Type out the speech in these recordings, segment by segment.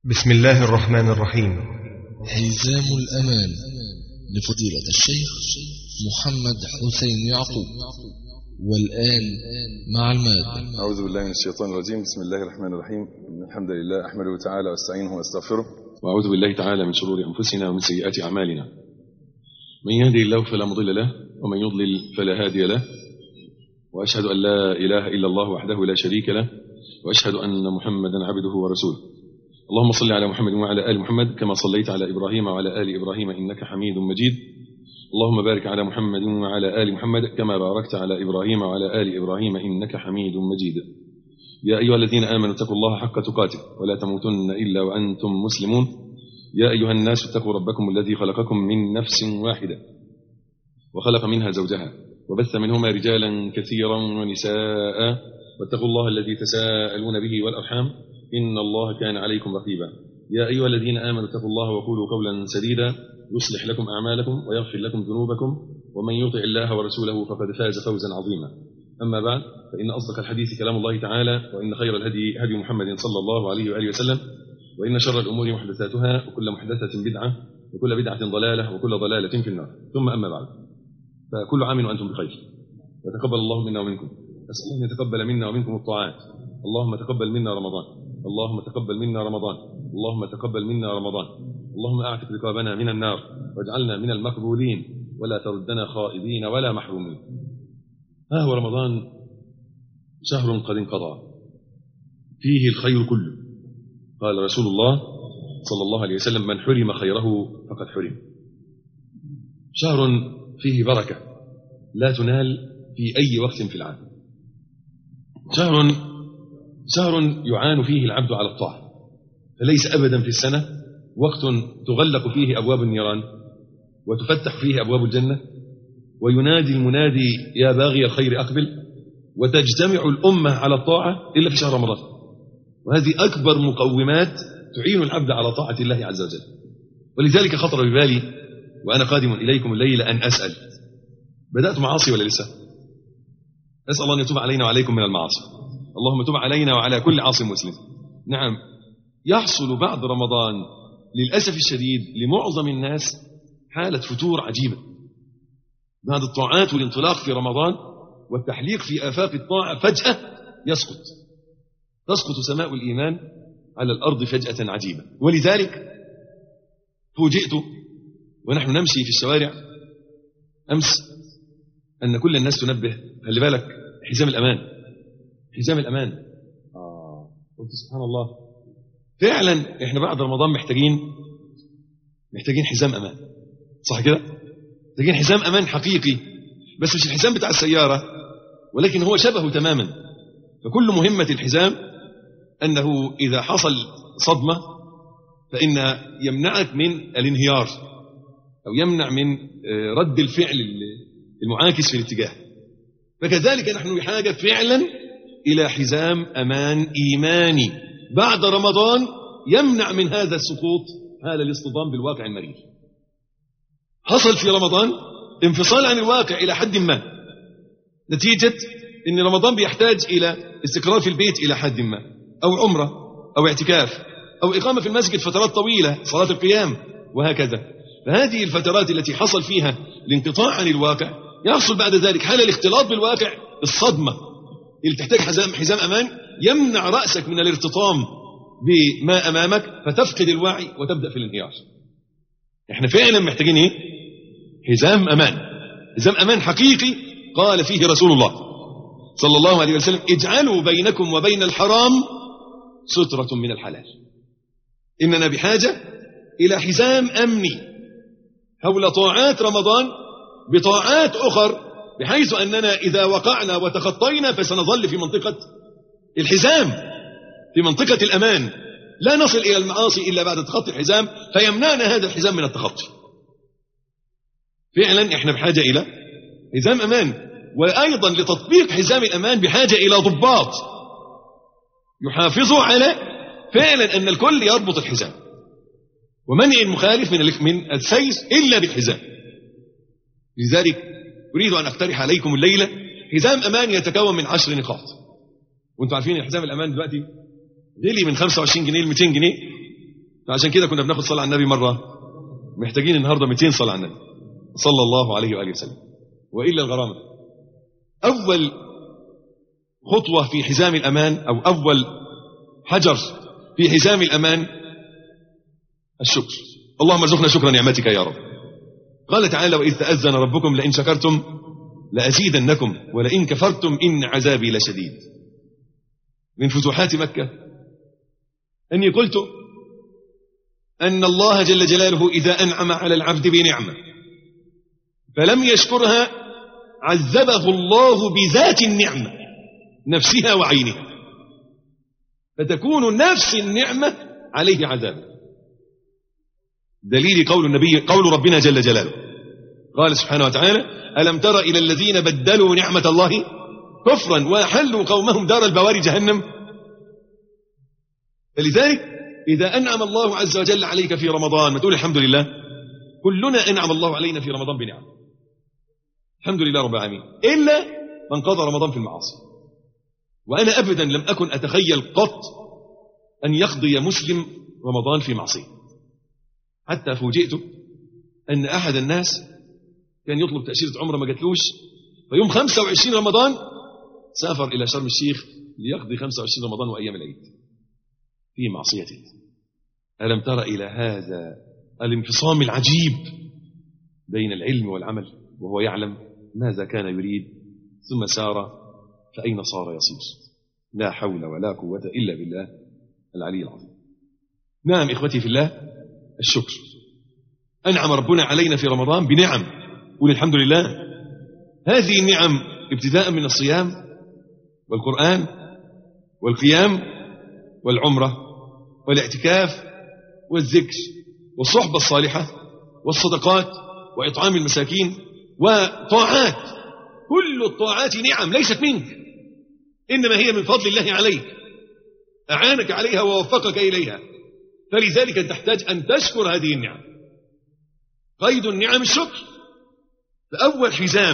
بسم الله الرحمن الرحيم حزام الأمان لفضيلة الشيخ محمد حسين يعقوب والآن مع المادة أعوذ بالله من الشيطان الرجيم بسم الله الرحمن الرحيم إن الحمد لله أحمده تعالى واستعينه واستغفره وأعوذ بالله تعالى من شرور أنفسنا ومن سيئات أعمالنا من يهدي الله فلا مضل له ومن يضلل فلا هادي له وأشهد أن لا إله إلا الله وحده لا شريك له وأشهد أن محمدا عبده ورسوله اللهم صل على محمد وعلى آل محمد كما صليت على إبراهيم وعلى آل إبراهيم إنك حميد مجيد اللهم بارك على محمد وعلى آل محمد كما باركت على إبراهيم وعلى آل إبراهيم إنك حميد مجيد يا أيها الذين آمنوا اتقوا الله حق تقاته ولا تموتن إلا وأنتم مسلمون يا أيها الناس اتقوا ربكم الذي خلقكم من نفس واحدة وخلق منها زوجها وبث منهما رجالا كثيرا ونساء واتقوا الله الذي تساءلون به والأرحام إن الله كان عليكم رقيبا يا أيها الذين آمنوا اتقوا الله وقولوا قولا سديدا يصلح لكم أعمالكم ويغفر لكم ذنوبكم ومن يطع الله ورسوله فقد فاز فوزا عظيما أما بعد فإن أصدق الحديث كلام الله تعالى وإن خير الهدي هدي محمد صلى الله عليه وآله وسلم وإن شر الأمور محدثاتها وكل محدثة بدعة وكل بدعة ضلالة وكل ضلالة في النار ثم أما بعد فكل عام وأنتم بخير وتقبل الله منا ومنكم أسأل الله أن يتقبل منا ومنكم الطاعات اللهم تقبل منا رمضان اللهم تقبل منا رمضان اللهم تقبل منا رمضان اللهم اعتق رقابنا من النار واجعلنا من المقبولين ولا تردنا خائبين ولا محرومين ها هو رمضان شهر قد انقضى فيه الخير كله قال رسول الله صلى الله عليه وسلم من حرم خيره فقد حرم شهر فيه بركه لا تنال في اي وقت في العام شهر شهر يعان فيه العبد على الطاعة فليس أبدا في السنة وقت تغلق فيه أبواب النيران وتفتح فيه أبواب الجنة وينادي المنادي يا باغي الخير أقبل وتجتمع الأمة على الطاعة إلا في شهر رمضان وهذه أكبر مقومات تعين العبد على طاعة الله عز وجل ولذلك خطر ببالي وأنا قادم إليكم الليلة أن أسأل بدأت معاصي ولا لسه أسأل الله أن يتوب علينا وعليكم من المعاصي اللهم تب علينا وعلى كل عاص مسلم نعم يحصل بعد رمضان للأسف الشديد لمعظم الناس حالة فتور عجيبة بعد الطاعات والانطلاق في رمضان والتحليق في آفاق الطاعة فجأة يسقط تسقط سماء الإيمان على الأرض فجأة عجيبة ولذلك فوجئت ونحن نمشي في الشوارع أمس أن كل الناس تنبه خلي بالك حزام الأمان حزام الأمان آه قلت سبحان الله فعلا احنا بعد رمضان محتاجين محتاجين حزام أمان صح كده محتاجين حزام أمان حقيقي بس مش الحزام بتاع السيارة ولكن هو شبهه تماما فكل مهمة الحزام أنه إذا حصل صدمة فإن يمنعك من الانهيار أو يمنع من رد الفعل المعاكس في الاتجاه فكذلك نحن بحاجة فعلا إلى حزام أمان إيماني بعد رمضان يمنع من هذا السقوط هذا الاصطدام بالواقع المرير حصل في رمضان انفصال عن الواقع إلى حد ما نتيجة أن رمضان بيحتاج إلى استقرار في البيت إلى حد ما أو عمرة أو اعتكاف أو إقامة في المسجد فترات طويلة صلاة القيام وهكذا فهذه الفترات التي حصل فيها الانقطاع عن الواقع يحصل بعد ذلك حال الاختلاط بالواقع الصدمة اللي تحتاج حزام, حزام أمان يمنع رأسك من الارتطام بما أمامك فتفقد الوعي وتبدأ في الانهيار احنا فعلا محتاجين ايه حزام أمان حزام أمان حقيقي قال فيه رسول الله صلى الله عليه وسلم اجعلوا بينكم وبين الحرام سترة من الحلال إننا بحاجة إلى حزام أمني حول طاعات رمضان بطاعات أخر بحيث أننا إذا وقعنا وتخطينا فسنظل في منطقة الحزام في منطقة الأمان لا نصل إلى المعاصي إلا بعد تخطي الحزام فيمنعنا هذا الحزام من التخطي فعلا إحنا بحاجة إلى حزام أمان وأيضا لتطبيق حزام الأمان بحاجة إلى ضباط يحافظوا على فعلا أن الكل يربط الحزام ومنع المخالف من من السيس إلا بالحزام لذلك أريد أن أقترح عليكم الليلة حزام أمان يتكون من عشر نقاط وانتم عارفين حزام الأمان دلوقتي غلي من 25 جنيه ل 200 جنيه فعشان كده كنا بناخد صلاة على النبي مرة محتاجين النهاردة 200 صلاة على النبي صلى الله عليه وآله وسلم وإلا الغرامة أول خطوة في حزام الأمان أو أول حجر في حزام الأمان الشكر اللهم ارزقنا شكر نعمتك يا رب قال تعالى وإذ تأذن ربكم لئن شكرتم لأزيدنكم ولئن كفرتم إن عذابي لشديد من فتوحات مكة أني قلت أن الله جل جلاله إذا أنعم على العبد بنعمة فلم يشكرها عذبه الله بذات النعمة نفسها وعينها فتكون نفس النعمة عليه عذاب دليل قول النبي قول ربنا جل جلاله قال سبحانه وتعالى ألم تر إلى الذين بدلوا نعمة الله كفرا وأحلوا قومهم دار البوار جهنم فلذلك إذا أنعم الله عز وجل عليك في رمضان ما تقول الحمد لله كلنا أنعم الله علينا في رمضان بنعم الحمد لله رب العالمين إلا من قضى رمضان في المعاصي وأنا أبدا لم أكن أتخيل قط أن يقضي مسلم رمضان في معصية حتى فوجئت أن أحد الناس كان يطلب تأشيرة عمره ما جاتلوش فيوم 25 رمضان سافر إلى شرم الشيخ ليقضي 25 رمضان وأيام العيد في معصيته ألم تر إلى هذا الانفصام العجيب بين العلم والعمل وهو يعلم ماذا كان يريد ثم سار فأين صار يصير لا حول ولا قوة إلا بالله العلي العظيم نعم إخوتي في الله الشكر أنعم ربنا علينا في رمضان بنعم قول الحمد لله هذه النعم ابتداء من الصيام والقرآن والقيام والعمرة والاعتكاف والذكر والصحبة الصالحة والصدقات وإطعام المساكين وطاعات كل الطاعات نعم ليست منك إنما هي من فضل الله عليك أعانك عليها ووفقك إليها فلذلك تحتاج أن تشكر هذه النعم قيد النعم الشكر فأول حزام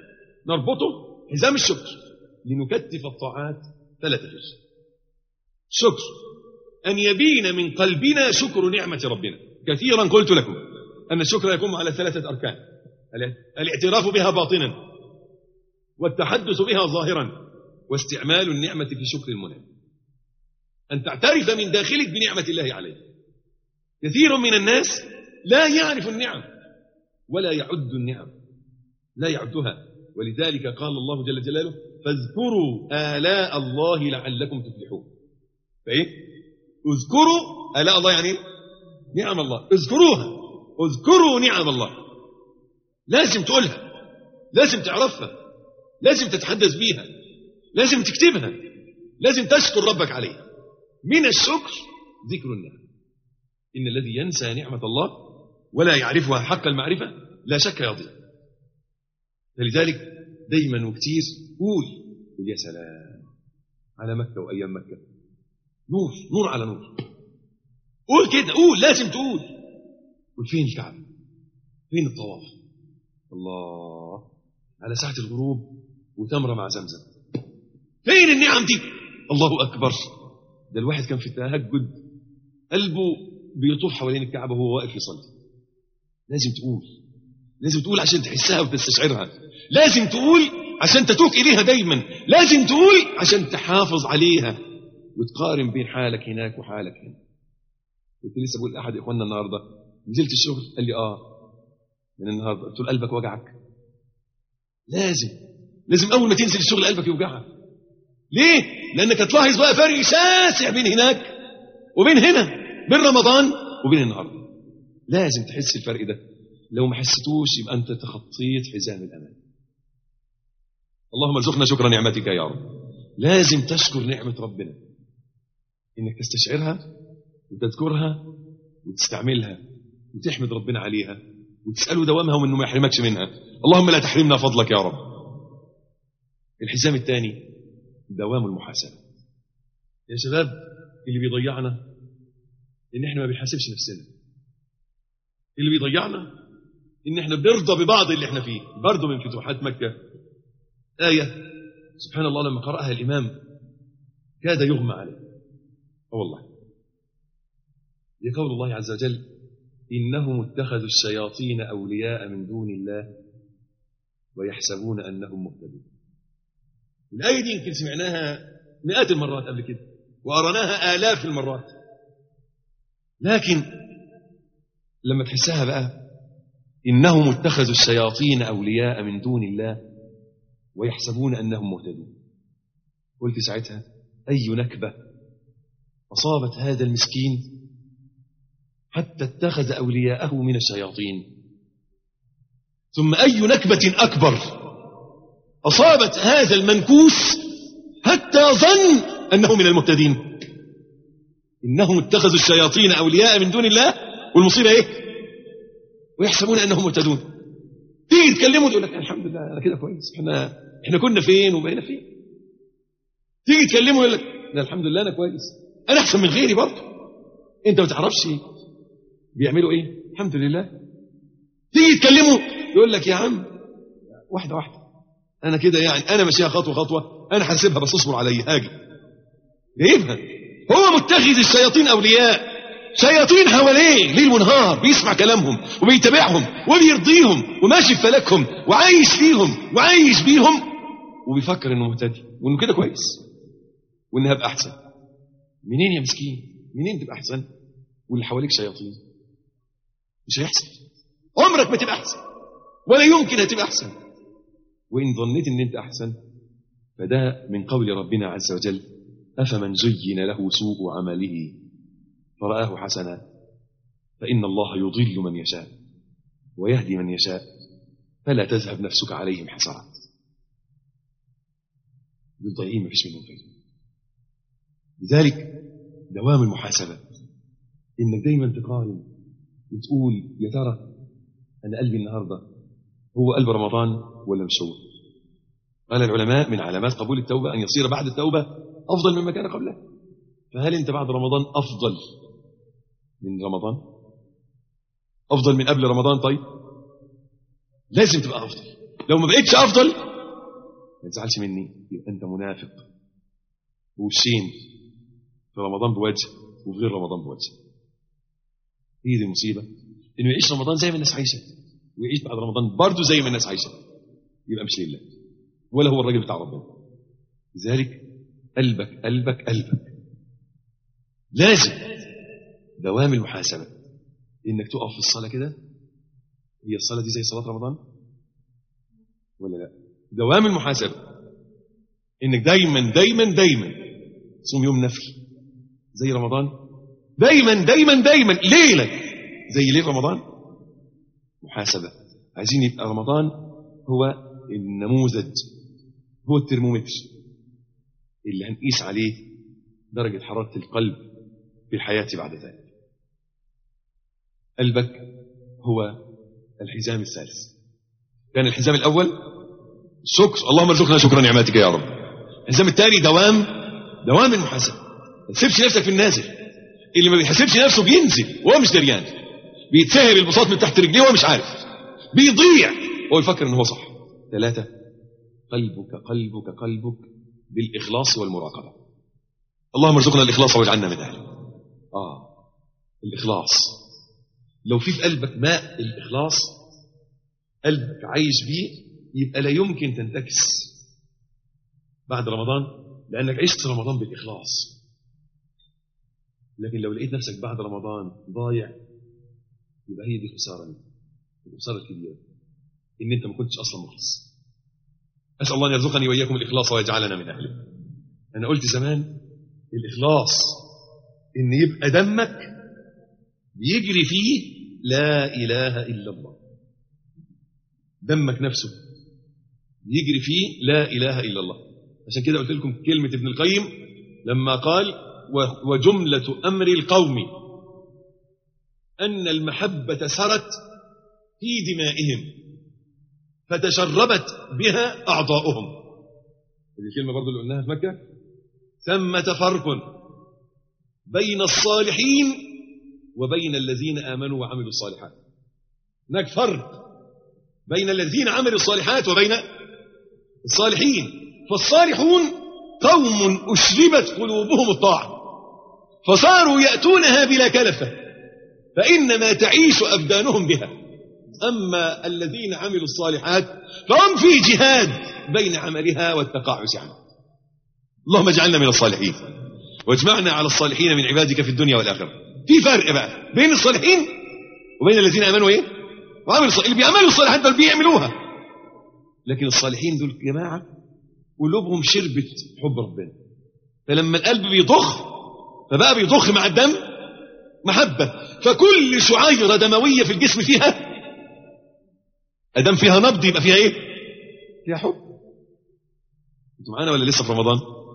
نربطه حزام الشكر لنكتف الطاعات ثلاثة جزء شكر أن يبين من قلبنا شكر نعمة ربنا كثيرا قلت لكم أن الشكر يقوم على ثلاثة أركان الاعتراف بها باطنا والتحدث بها ظاهرا واستعمال النعمة في شكر المنعم أن تعترف من داخلك بنعمة الله عليك كثير من الناس لا يعرف النعم ولا يعد النعم لا يعدها ولذلك قال الله جل جلاله فاذكروا آلاء الله لعلكم تفلحون فإيه؟ اذكروا آلاء الله يعني نعم الله اذكروها اذكروا نعم الله لازم تقولها لازم تعرفها لازم تتحدث بيها لازم تكتبها لازم تشكر ربك عليها من الشكر ذكر النعم إن الذي ينسى نعمة الله ولا يعرفها حق المعرفة لا شك يضيع فلذلك دايما وكتير قول قول يا سلام على مكة وأيام مكة نور نور على نور قول كده قول لازم تقول قول فين الكعبة فين الطواف الله على ساعة الغروب وتمرة مع زمزم فين النعم دي الله أكبر ده الواحد كان في التهجد قلبه بيطوف حوالين الكعبة وهو واقف يصلي لازم تقول لازم تقول عشان تحسها وتستشعرها لازم تقول عشان تتوك إليها دايما لازم تقول عشان تحافظ عليها وتقارن بين حالك هناك وحالك هنا كنت لسه بقول لأحد إخواننا النهاردة نزلت الشغل قال لي آه من النهاردة قلت له قلبك وجعك لازم لازم أول ما تنزل الشغل قلبك يوجعك ليه؟ لأنك هتلاحظ بقى فرق شاسع بين هناك وبين هنا بين رمضان وبين النهارده لازم تحس الفرق ده لو ما حسيتوش يبقى أنت تخطيت حزام الأمان اللهم ارزقنا شكر نعمتك يا رب لازم تشكر نعمة ربنا إنك تستشعرها وتذكرها وتستعملها وتحمد ربنا عليها وتسأله دوامها وإنه ما يحرمكش منها اللهم لا تحرمنا فضلك يا رب الحزام الثاني دوام المحاسبة يا شباب اللي بيضيعنا إن إحنا ما بنحاسبش نفسنا اللي بيضيعنا إن إحنا بنرضى ببعض اللي إحنا فيه برضه من فتوحات مكة آية سبحان الله لما قرأها الإمام كاد يغمى عليه أه والله لقول الله عز وجل إنهم اتخذوا الشياطين أولياء من دون الله ويحسبون أنهم مهتدون الآية دي يمكن سمعناها مئات المرات قبل كده وقرناها آلاف المرات لكن لما تحسها بقى إنهم اتخذوا الشياطين أولياء من دون الله ويحسبون أنهم مهتدون قلت ساعتها أي نكبة أصابت هذا المسكين حتى اتخذ أولياءه من الشياطين ثم أي نكبة أكبر أصابت هذا المنكوس حتى ظن أنه من المهتدين إنهم اتخذوا الشياطين أولياء من دون الله والمصيبة إيه ويحسبون أنهم مهتدون تيجي تكلمه تقول لك الحمد لله أنا كده كويس احنا احنا كنا فين وبقينا فين تيجي تكلمه يقول لك لا الحمد لله أنا كويس أنا أحسن من غيري برضه أنت ما تعرفش بيعملوا إيه الحمد لله تيجي تكلمه يقول لك يا عم واحدة واحدة أنا كده يعني أنا ماشيها خطوة خطوة أنا حاسبها بس اصبر عليا هاجي جايبها هو متخذ الشياطين أولياء شياطين حواليه ليل ونهار بيسمع كلامهم وبيتابعهم وبيرضيهم وماشي في فلكهم وعايش فيهم وعايش بيهم وبيفكر انه مهتدي وانه كده كويس وانه هبقى احسن منين يا مسكين منين تبقى احسن واللي حواليك شياطين مش هيحصل عمرك ما تبقى احسن ولا يمكن هتبقى احسن وان ظنيت ان انت احسن فده من قول ربنا عز وجل افمن زين له سوء عمله فرآه حسنا فإن الله يضل من يشاء ويهدي من يشاء فلا تذهب نفسك عليهم حسرات دول ضايعين ما فيش منهم فايده لذلك دوام المحاسبة إنك دايما تقارن وتقول يا ترى أنا قلبي النهاردة هو قلب رمضان ولا مش هو قال العلماء من علامات قبول التوبة أن يصير بعد التوبة أفضل مما كان قبله فهل أنت بعد رمضان أفضل من رمضان أفضل من قبل رمضان طيب لازم تبقى أفضل لو ما بقيتش أفضل ما تزعلش مني يبقى أنت منافق وشين في رمضان بوجه وفي غير رمضان بوجه هي دي المصيبة إنه يعيش رمضان زي ما الناس عايشة ويعيش بعد رمضان برضه زي ما الناس عايشة يبقى مش لله ولا هو الراجل بتاع ربنا لذلك قلبك قلبك قلبك لازم دوام المحاسبة إنك تقف في الصلاة كده هي الصلاة دي زي صلاة رمضان ولا لا دوام المحاسبة إنك دايما دايما دايما تصوم يوم نفل زي رمضان دايما دايما دايما ليلة زي ليل رمضان محاسبة عايزين يبقى رمضان هو النموذج هو الترمومتر اللي هنقيس عليه درجة حرارة القلب في الحياة بعد ذلك قلبك هو الحزام الثالث كان الحزام الأول شكر اللهم ارزقنا شكرا نعماتك يا رب الحزام الثاني دوام دوام المحاسبة ما تسيبش نفسك في النازل اللي ما بيحاسبش نفسه بينزل وهو مش دريان بيتسهل البساط من تحت رجليه وهو مش عارف بيضيع وهو يفكر ان هو صح ثلاثة قلبك قلبك قلبك بالإخلاص والمراقبة اللهم ارزقنا الإخلاص واجعلنا من أهله آه الإخلاص لو في في قلبك ماء الإخلاص قلبك عايش بيه يبقى لا يمكن تنتكس بعد رمضان لأنك عشت رمضان بالإخلاص لكن لو لقيت نفسك بعد رمضان ضايع يبقى هي دي خسارة الخسارة الكبيرة إن أنت ما كنتش أصلا مخلص أسأل الله أن يرزقني وإياكم الإخلاص ويجعلنا من أهله أنا قلت زمان الإخلاص إن يبقى دمك بيجري فيه لا إله إلا الله دمك نفسه بيجري فيه لا إله إلا الله عشان كده قلت لكم كلمة ابن القيم لما قال وجملة أمر القوم أن المحبة سرت في دمائهم فتشربت بها أعضاؤهم هذه الكلمة برضو اللي قلناها في مكة ثمة فرق بين الصالحين وبين الذين آمنوا وعملوا الصالحات هناك فرق بين الذين عملوا الصالحات وبين الصالحين فالصالحون قوم أشربت قلوبهم الطاعة فصاروا يأتونها بلا كلفة فإنما تعيش أبدانهم بها أما الذين عملوا الصالحات فهم في جهاد بين عملها والتقاعس عنها اللهم اجعلنا من الصالحين واجمعنا على الصالحين من عبادك في الدنيا والآخرة في فرق بقى بين الصالحين وبين الذين آمنوا إيه وعملوا الصالحين اللي بيعملوا الصالحات دول بيعملوها لكن الصالحين دول جماعة قلوبهم شربت حب ربنا فلما القلب بيضخ فبقى بيضخ مع الدم محبة فكل شعيرة دموية في الجسم فيها أدام فيها نبض يبقى فيها إيه فيها حب انتوا معانا ولا لسه في رمضان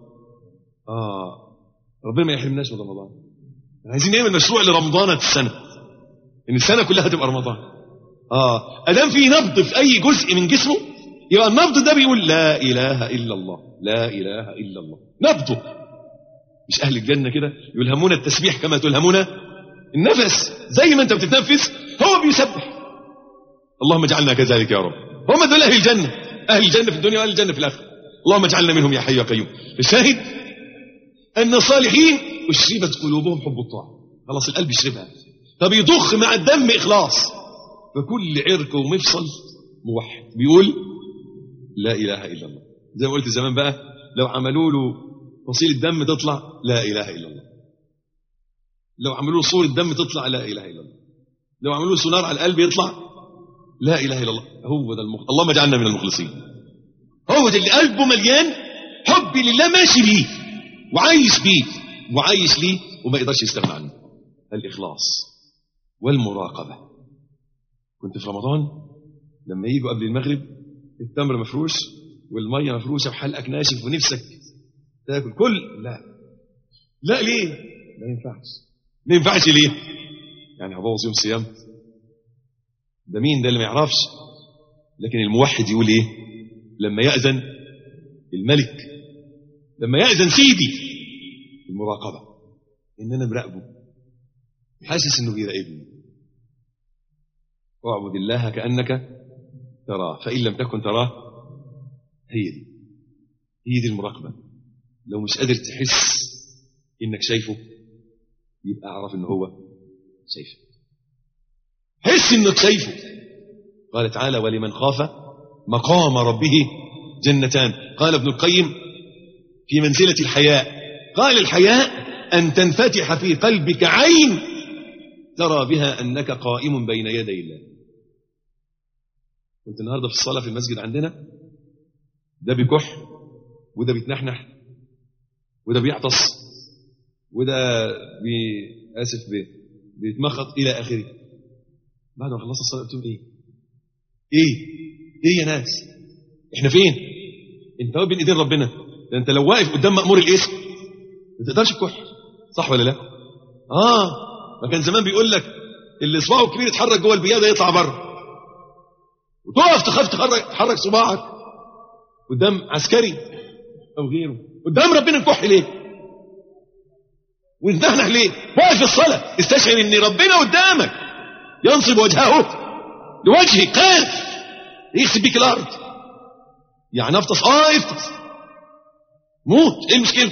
آه ربنا ما يحرمناش من رمضان عايزين نعمل مشروع لرمضان السنة إن السنة كلها تبقى رمضان آه أدام في نبض في أي جزء من جسمه يبقى النبض ده بيقول لا إله إلا الله لا إله إلا الله نبضه مش أهل الجنة كده يلهمون التسبيح كما تلهمون النفس زي ما أنت بتتنفس هو بيسبح اللهم اجعلنا كذلك يا رب هم دول أهل الجنة أهل الجنة في الدنيا وأهل الجنة في الآخرة اللهم اجعلنا منهم يا حي يا قيوم الشاهد أن الصالحين أشربت قلوبهم حب الطاعة خلاص القلب يشربها فبيضخ مع الدم إخلاص فكل عرق ومفصل موحد بيقول لا إله إلا الله زي ما قلت زمان بقى لو عملوا له فصيل الدم تطلع لا إله إلا الله لو عملوا له صورة دم تطلع لا إله إلا الله لو عملوا له سونار على القلب يطلع لا إله إلا الله هو ده المخ... اللهم اجعلنا من المخلصين هو ده اللي قلبه مليان حب لله ماشي بيه وعايش بيه وعايش ليه وما يقدرش يستغنى عنه الإخلاص والمراقبة كنت في رمضان لما يجوا قبل المغرب التمر مفروش والمية مفروشة وحلقك ناشف ونفسك تاكل كل لا لا ليه ما ينفعش ما ينفعش ليه يعني هبوظ يوم صيام ده مين ده اللي ما يعرفش لكن الموحد يقول ايه لما يأذن الملك لما يأذن سيدي المراقبة ان انا مراقبه حاسس انه بيراقبني واعبد الله كأنك تراه فإن لم تكن تراه هي دي هي دي المراقبة لو مش قادر تحس انك شايفه يبقى اعرف ان هو شايفك حس انك شايفه قال تعالى ولمن خاف مقام ربه جنتان قال ابن القيم في منزلة الحياء قال الحياء أن تنفتح في قلبك عين ترى بها أنك قائم بين يدي الله كنت النهاردة في الصلاة في المسجد عندنا ده بيكح وده بيتنحنح وده بيعطس وده بي... آسف بي... بيتمخط إلى آخره بعد ما خلصت الصلاة قلت لهم إيه إيه إيه يا ناس إحنا فين أنت واقف بين إيدين ربنا ده أنت لو واقف قدام مأمور الاسم ما تقدرش تكح صح ولا لا آه ما كان زمان بيقول لك اللي صباعه كبير يتحرك جوه البياده يطلع بره وتقف تخاف تحرك تحرك صباعك قدام عسكري او غيره قدام ربنا نكح ليه وانتهنح ليه واقف في الصلاه استشعر ان ربنا قدامك ينصب وجهه لوجهك خاف يخسف بيك الارض يعني افطس اه افطس موت ايه المشكله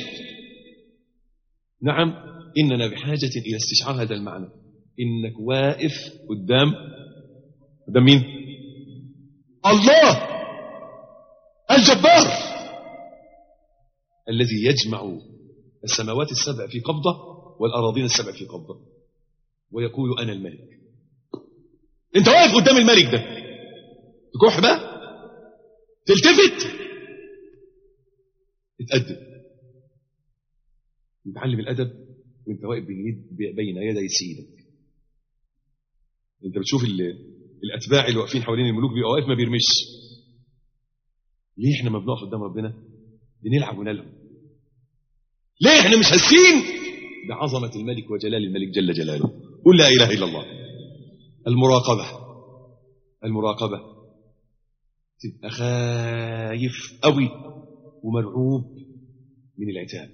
نعم اننا بحاجه الى استشعار هذا المعنى انك واقف قدام قدام مين الله الجبار الذي يجمع السماوات السبع في قبضة والأراضين السبع في قبضة ويقول أنا الملك انت واقف قدام الملك ده تكح بقى تلتفت تتأدب وتعلم الأدب وانت واقف بين يدي سيدك انت بتشوف الأتباع اللي واقفين حوالين الملوك بيبقى واقف ما بيرمش ليه احنا ما بنقف قدام ربنا بنلعب ونلعب ليه احنا مش حاسين بعظمة الملك وجلال الملك جل جلاله قل لا إله إلا الله المراقبة المراقبة تبقى خايف قوي ومرعوب من العتاب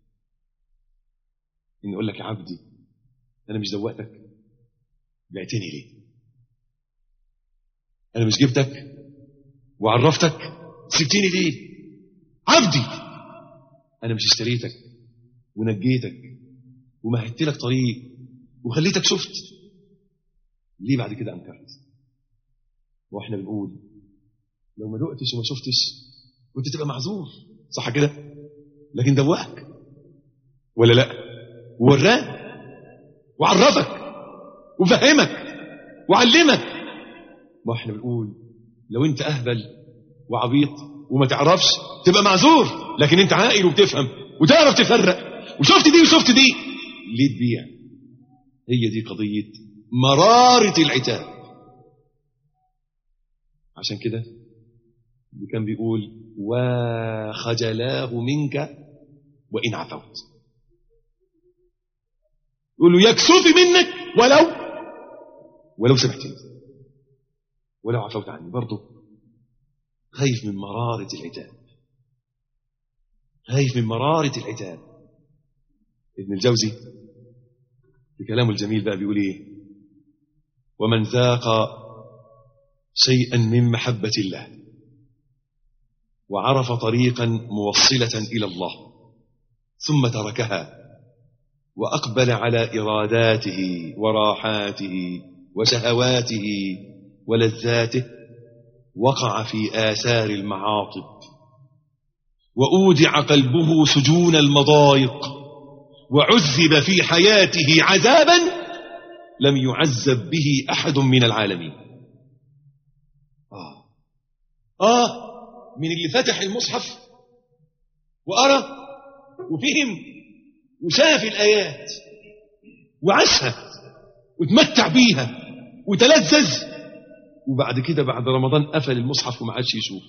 إن يقول لك يا عبدي أنا مش دوقتك بعتني ليه أنا مش جبتك وعرفتك سبتني ليه عبدي أنا مش اشتريتك ونجيتك ومهدت لك طريق وخليتك شفت ليه بعد كده انكرت واحنا بنقول لو ما دقتش وما شفتش كنت تبقى معذور صح كده لكن دوقك ولا لا ووراك وعرفك وفهمك وعلمك ما احنا بنقول لو انت اهبل وعبيط وما تعرفش تبقى معذور لكن انت عاقل وبتفهم وتعرف تفرق وشفت دي وشفت دي ليه تبيع هي دي قضية مرارة العتاب عشان كده اللي كان بيقول وخجلاه منك وإن عفوت يقول له يكسوفي منك ولو ولو سمحتني ولو عفوت عني برضه خايف من مرارة العتاب خايف من مرارة العتاب ابن الجوزي في كلامه الجميل بقى بيقول ايه ومن ذاق شيئا من محبة الله وعرف طريقا موصلة إلى الله ثم تركها وأقبل على إراداته وراحاته وشهواته ولذاته وقع في آثار المعاطب وأودع قلبه سجون المضايق وعذب في حياته عذابا لم يعذب به أحد من العالمين آه آه من اللي فتح المصحف وأرى وفهم وشاف الآيات وعاشها وتمتع بيها وتلذذ وبعد كده بعد رمضان قفل المصحف وما عادش يشوف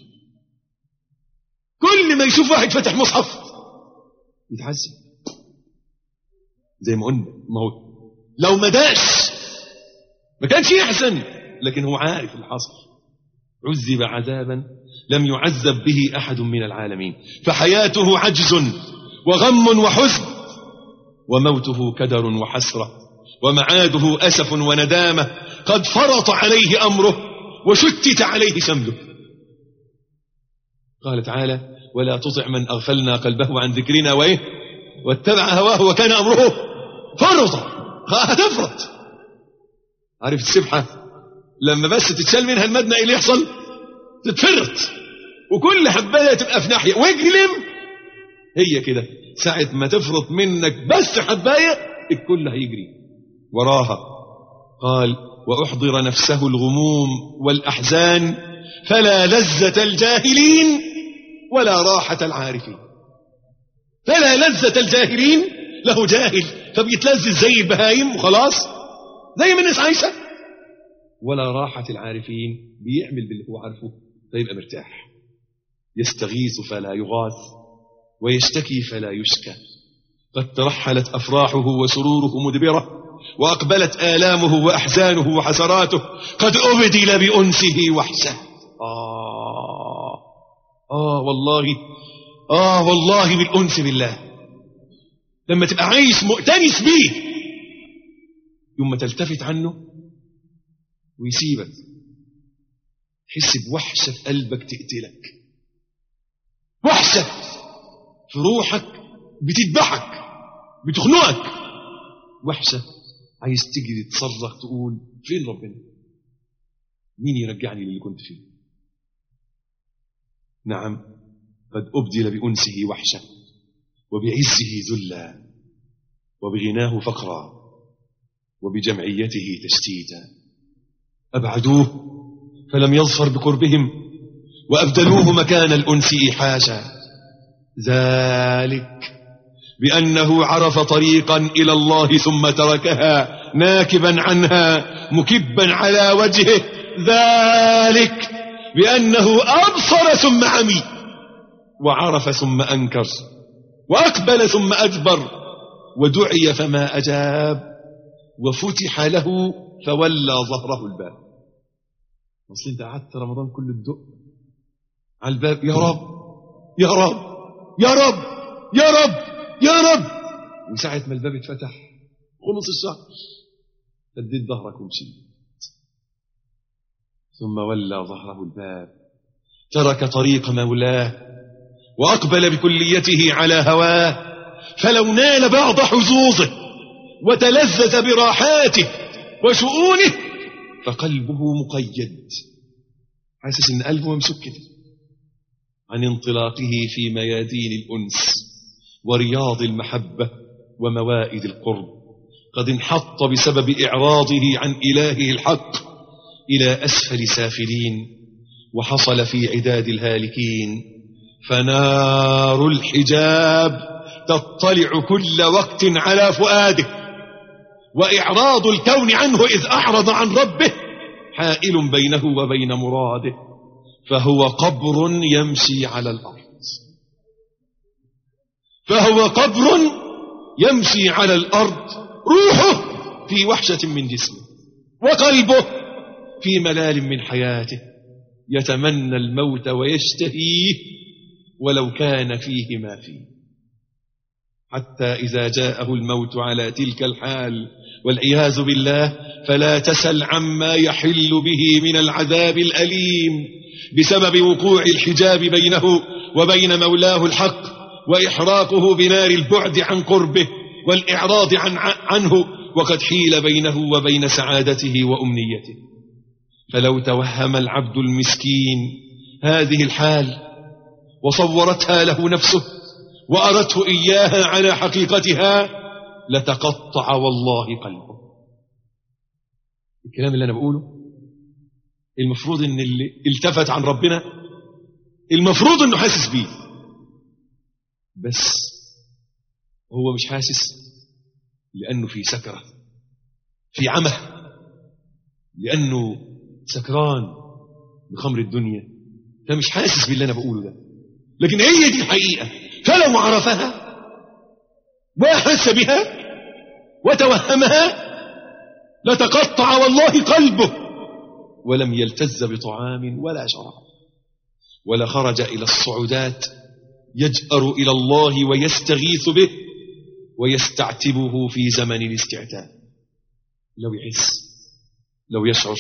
كل ما يشوف واحد فتح مصحف يتعذب زي ما قلنا ما هو لو ما داش ما كانش يحزن لكن هو عارف اللي حصل عذب عذابا لم يعذب به احد من العالمين فحياته عجز وغم وحزن وموته كدر وحسره ومعاده اسف وندامه قد فرط عليه امره وشتت عليه شمله قال تعالى ولا تطع من اغفلنا قلبه عن ذكرنا وايه واتبع هواه وكان امره فرطا هتفرط عارف السبحه لما بس تتشال منها المدنة ايه اللي يحصل تتفرط وكل حبايه تبقى في ناحيه واجلم هي كده ساعه ما تفرط منك بس حبايه الكل هيجري وراها قال واحضر نفسه الغموم والاحزان فلا لذه الجاهلين ولا راحه العارفين فلا لذه الجاهلين له جاهل فبيتلذذ زي البهايم وخلاص زي ما الناس عايشه ولا راحة العارفين بيعمل باللي هو عارفه فيبقى مرتاح يستغيث فلا يغاث ويشتكي فلا يشكى قد ترحلت أفراحه وسروره مدبرة وأقبلت آلامه وأحزانه وحسراته قد أبدل بأنسه وحشه آه آه والله آه والله بالأنس بالله لما تبقى عايش مؤتنس بيه يوم ما تلتفت عنه ويسيبك تحس بوحشة في قلبك تقتلك وحشة في روحك بتذبحك بتخنقك وحشة عايز تجري تصرخ تقول فين ربنا مين يرجعني للي كنت فيه نعم قد أبدل بأنسه وحشة وبعزه ذلا وبغناه فقرا وبجمعيته تشتيتا أبعدوه فلم يظفر بقربهم وأبدلوه مكان الأنس إيحاشا ذلك بأنه عرف طريقا إلى الله ثم تركها ناكبا عنها مكبا على وجهه ذلك بأنه أبصر ثم عمي وعرف ثم أنكر وأقبل ثم أدبر ودعي فما أجاب وفتح له فولى ظهره الباب اصل انت قعدت رمضان كله الدق على الباب يا رب يا رب يا رب يا رب يا رب وساعة ما الباب اتفتح خلص الشهر فديت ظهرك ومشيت ثم ولى ظهره الباب ترك طريق مولاه وأقبل بكليته على هواه فلو نال بعض حظوظه وتلذذ براحاته وشؤونه فقلبه مقيد حاسس ان قلبه ممسوك كده عن انطلاقه في ميادين الانس ورياض المحبه وموائد القرب قد انحط بسبب اعراضه عن الهه الحق الى اسفل سافلين وحصل في عداد الهالكين فنار الحجاب تطلع كل وقت على فؤاده واعراض الكون عنه اذ اعرض عن ربه حائل بينه وبين مراده فهو قبر يمشي على الارض فهو قبر يمشي على الارض روحه في وحشه من جسمه وقلبه في ملال من حياته يتمنى الموت ويشتهيه ولو كان فيه ما فيه حتى إذا جاءه الموت على تلك الحال والعياذ بالله فلا تسل عما يحل به من العذاب الأليم بسبب وقوع الحجاب بينه وبين مولاه الحق وإحراقه بنار البعد عن قربه والإعراض عن عنه وقد حيل بينه وبين سعادته وأمنيته فلو توهم العبد المسكين هذه الحال وصورتها له نفسه وأرته إياها على حقيقتها لتقطع والله قلبه الكلام اللي أنا بقوله المفروض ان اللي التفت عن ربنا المفروض انه حاسس بيه بس هو مش حاسس لانه في سكره في عمى لانه سكران بخمر الدنيا فمش حاسس باللي انا بقوله ده لكن هي دي الحقيقه فلو عرفها وأحس بها وتوهمها لتقطع والله قلبه ولم يلتز بطعام ولا شراب ولا خرج إلى الصعودات يجأر إلى الله ويستغيث به ويستعتبه في زمن الاستعتاب لو يحس لو يشعر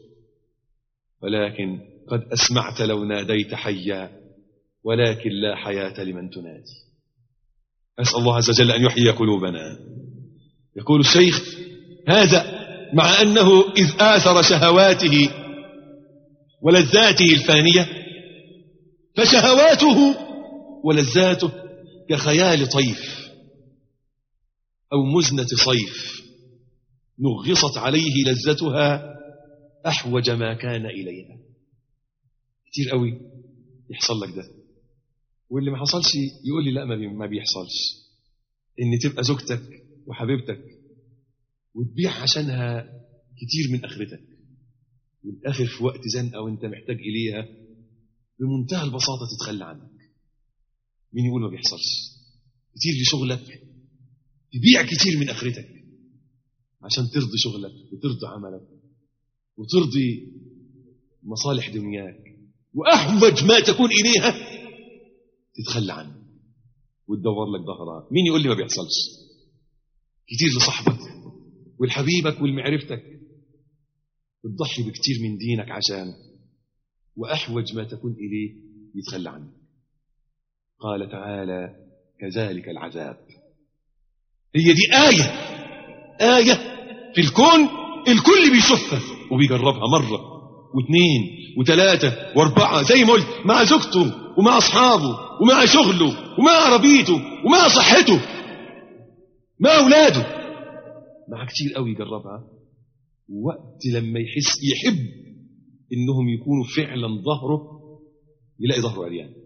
ولكن قد أسمعت لو ناديت حيا ولكن لا حياة لمن تنادي أسأل الله عز وجل أن يحيي قلوبنا يقول الشيخ هذا مع أنه إذ آثر شهواته ولذاته الفانية فشهواته ولذاته كخيال طيف أو مزنة صيف نغصت عليه لذتها أحوج ما كان إليها كتير قوي يحصل لك ده واللي ما حصلش يقول لي لا ما بيحصلش ان تبقى زوجتك وحبيبتك وتبيع عشانها كتير من اخرتك والاخر في وقت زنقه وانت محتاج اليها بمنتهى البساطه تتخلى عنك مين يقول ما بيحصلش كتير لشغلك تبيع كتير من اخرتك عشان ترضي شغلك وترضي عملك وترضي مصالح دنياك واحوج ما تكون اليها تتخلى عنه وتدور لك ظهرها مين يقول لي ما بيحصلش كتير لصاحبك ولحبيبك ولمعرفتك بتضحي بكتير من دينك عشانه وأحوج ما تكون إليه يتخلى عنك قال تعالى كذلك العذاب هي دي آية آية في الكون الكل بيشوفها وبيجربها مرة واثنين وثلاثة واربعة زي ما قلت مع زوجته ومع أصحابه ومع شغله ومع عربيته ومع صحته مع أولاده مع كتير قوي يجربها وقت لما يحس يحب إنهم يكونوا فعلا ظهره يلاقي ظهره عريان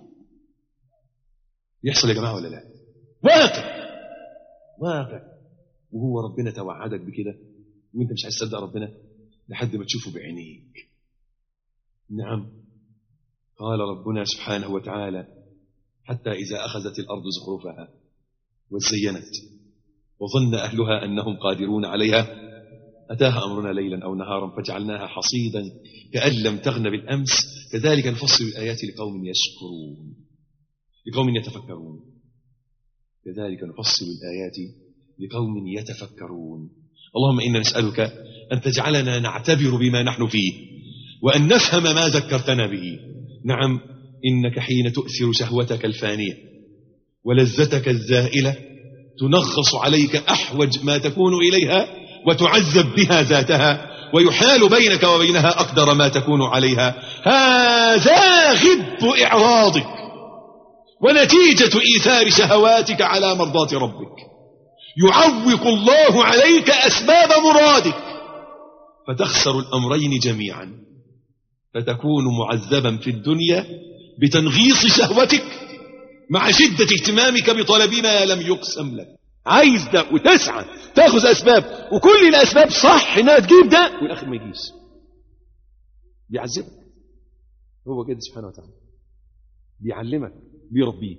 يحصل يا جماعة ولا لا واقع واقع وهو ربنا توعدك بكده وانت مش عايز تصدق ربنا لحد ما تشوفه بعينيك نعم قال ربنا سبحانه وتعالى حتى إذا أخذت الأرض زخرفها وزينت وظن أهلها أنهم قادرون عليها أتاها أمرنا ليلا أو نهارا فجعلناها حصيدا كأن لم تغن بالأمس كذلك نفصل الآيات لقوم يشكرون لقوم يتفكرون كذلك نفصل الآيات لقوم يتفكرون اللهم إنا نسألك أن تجعلنا نعتبر بما نحن فيه وأن نفهم ما ذكرتنا به نعم إنك حين تؤثر شهوتك الفانية ولذتك الزائلة تنغص عليك أحوج ما تكون إليها وتعذب بها ذاتها ويحال بينك وبينها أقدر ما تكون عليها هذا غب إعراضك ونتيجة إيثار شهواتك على مرضاة ربك يعوق الله عليك أسباب مرادك فتخسر الأمرين جميعا فتكون معذبا في الدنيا بتنغيص شهوتك مع شدة اهتمامك بطلب ما لم يقسم لك عايز ده وتسعى تاخذ أسباب وكل الأسباب صح إنها تجيب ده والآخر ما يجيش بيعذبك هو كده سبحانه وتعالى بيعلمك بيربيك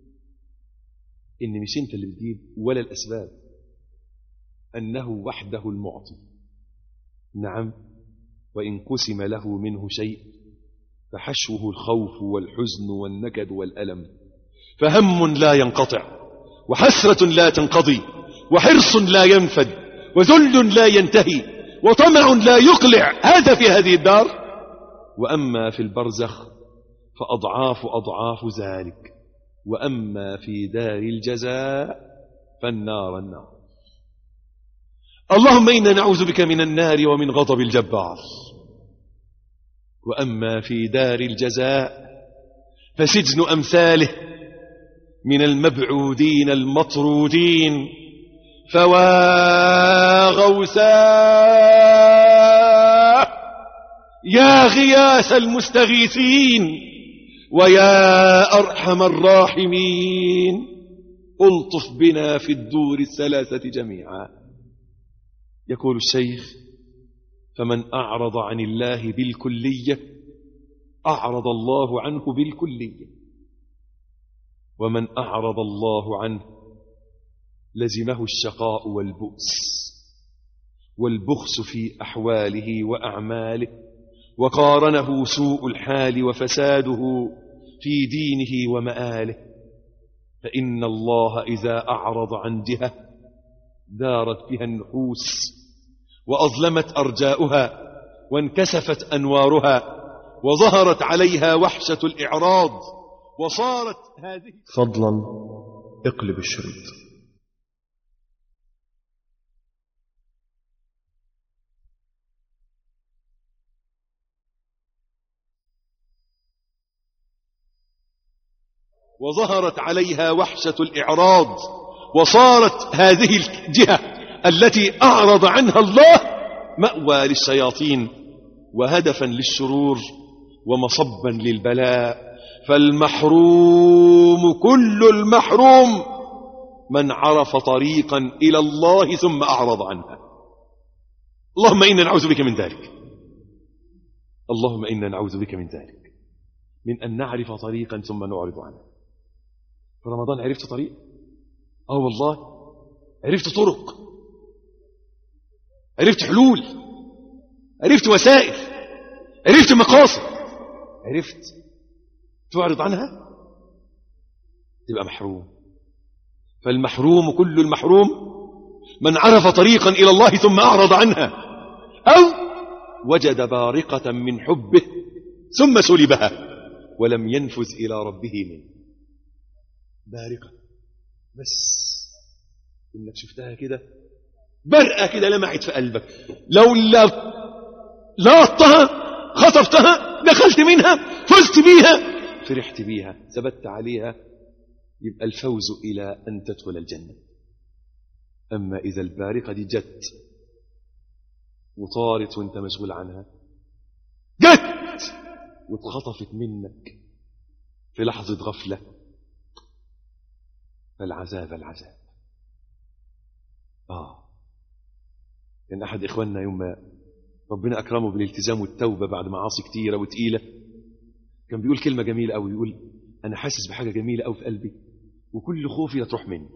إن مش أنت اللي بتجيب ولا الأسباب أنه وحده المعطي نعم وإن قسم له منه شيء فحشوه الخوف والحزن والنكد والألم فهم لا ينقطع وحسرة لا تنقضي وحرص لا ينفد وذل لا ينتهي وطمع لا يقلع هذا في هذه الدار وأما في البرزخ فأضعاف أضعاف ذلك وأما في دار الجزاء فالنار النار اللهم إنا نعوذ بك من النار ومن غضب الجبار وأما في دار الجزاء فسجن أمثاله من المبعودين المطرودين فوا غوثاء يا غياث المستغيثين ويا أرحم الراحمين ألطف بنا في الدور الثلاثة جميعا يقول الشيخ فمن أعرض عن الله بالكلية أعرض الله عنه بالكلية ومن أعرض الله عنه لزمه الشقاء والبؤس والبخس في أحواله وأعماله وقارنه سوء الحال وفساده في دينه ومآله فإن الله إذا أعرض عن جهة دارت بها النحوس وأظلمت أرجاؤها وانكسفت أنوارها وظهرت عليها وحشة الإعراض وصارت هذه فضلا اقلب الشريط وظهرت عليها وحشة الإعراض وصارت هذه الجهة التي أعرض عنها الله مأوى للشياطين وهدفا للشرور ومصبا للبلاء فالمحروم كل المحروم من عرف طريقا إلى الله ثم أعرض عنها اللهم إنا نعوذ بك من ذلك اللهم إنا نعوذ بك من ذلك من أن نعرف طريقا ثم نعرض عنه في رمضان عرفت طريق اه والله عرفت طرق عرفت حلول عرفت وسائل عرفت مقاصد عرفت تعرض عنها تبقى محروم فالمحروم كل المحروم من عرف طريقا إلى الله ثم أعرض عنها أو وجد بارقة من حبه ثم سلبها ولم ينفذ إلى ربه منه بارقة بس إنك شفتها كده برقة كده لمعت في قلبك لو لا لاطها خطفتها دخلت منها فزت بيها فرحت بيها ثبت عليها يبقى الفوز إلى أن تدخل الجنة أما إذا البارقة دي جت وطارت وانت مشغول عنها جت واتخطفت منك في لحظة غفلة فالعذاب العذاب آه كان أحد إخواننا يوم ما ربنا أكرمه بالالتزام والتوبة بعد معاصي كتيرة وتقيلة كان بيقول كلمة جميلة أوي يقول أنا حاسس بحاجة جميلة أوي في قلبي وكل خوفي تروح مني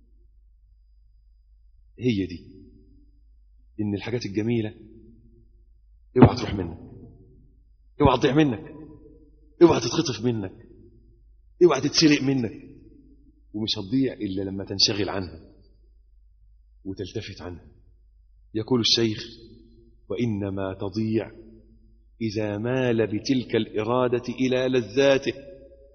هي دي إن الحاجات الجميلة اوعى تروح منك اوعى تضيع منك اوعى تتخطف منك اوعى تتسرق منك ومش هتضيع إلا لما تنشغل عنها وتلتفت عنها يقول الشيخ وإنما تضيع إذا مال بتلك الإرادة إلى لذاته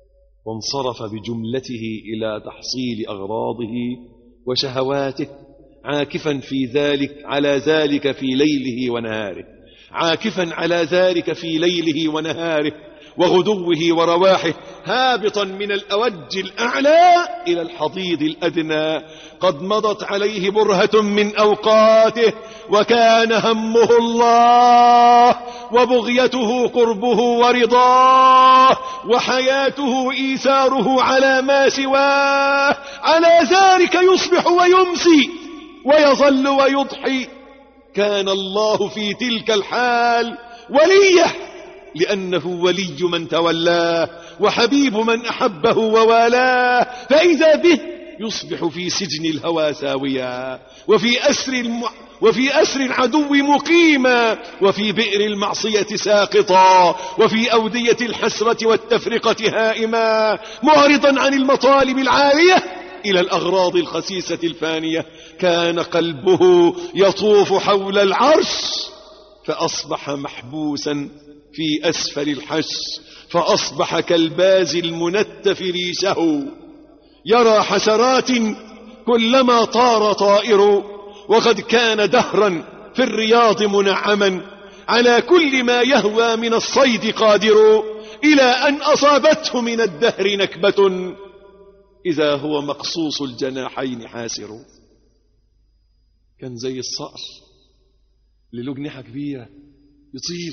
وانصرف بجملته إلى تحصيل أغراضه وشهواته عاكفا في ذلك على ذلك في ليله ونهاره عاكفا على ذلك في ليله ونهاره وغدوه ورواحه هابطا من الأوج الأعلى إلى الحضيض الأدنى قد مضت عليه برهة من أوقاته وكان همه الله وبغيته قربه ورضاه وحياته إيثاره على ما سواه على ذلك يصبح ويمسي ويظل ويضحي كان الله في تلك الحال وليه لأنه ولي من تولاه وحبيب من أحبه ووالاه فإذا به يصبح في سجن الهوى ساويا وفي أسر الم... وفي أسر العدو مقيما وفي بئر المعصية ساقطا وفي أودية الحسرة والتفرقة هائما معرضا عن المطالب العالية إلى الأغراض الخسيسة الفانية كان قلبه يطوف حول العرش فأصبح محبوسا في أسفل الحش فأصبح كالباز المنتف ريشه يرى حسرات كلما طار طائر وقد كان دهرا في الرياض منعما على كل ما يهوى من الصيد قادر إلى أن أصابته من الدهر نكبة إذا هو مقصوص الجناحين حاسر كان زي الصقر اللي له جناحة كبيرة يطير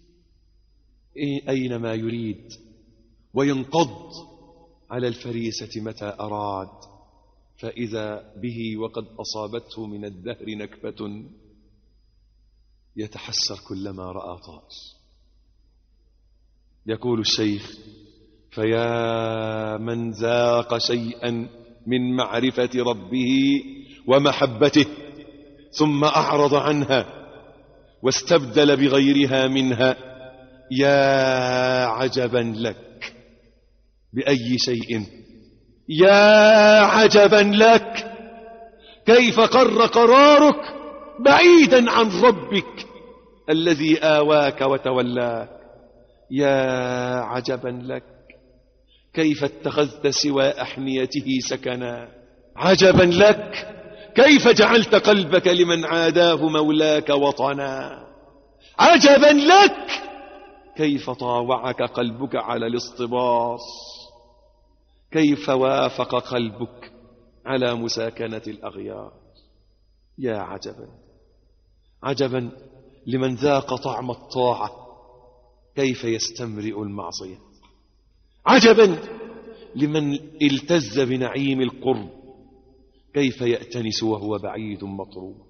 أينما يريد وينقض على الفريسة متى أراد فإذا به وقد أصابته من الدهر نكبة يتحسر كلما رأى طائر يقول الشيخ فيا من ذاق شيئا من معرفة ربه ومحبته ثم أعرض عنها واستبدل بغيرها منها يا عجبا لك بأي شيء يا عجبا لك كيف قر قرارك بعيدا عن ربك الذي آواك وتولاك يا عجبا لك كيف اتخذت سوى أحنيته سكنا عجبا لك كيف جعلت قلبك لمن عاداه مولاك وطنا عجبا لك كيف طاوعك قلبك على الاصطباص كيف وافق قلبك على مساكنة الأغيار يا عجبا عجبا لمن ذاق طعم الطاعة كيف يستمرئ المعصية عجبا لمن التز بنعيم القرب كيف يأتنس وهو بعيد مطرود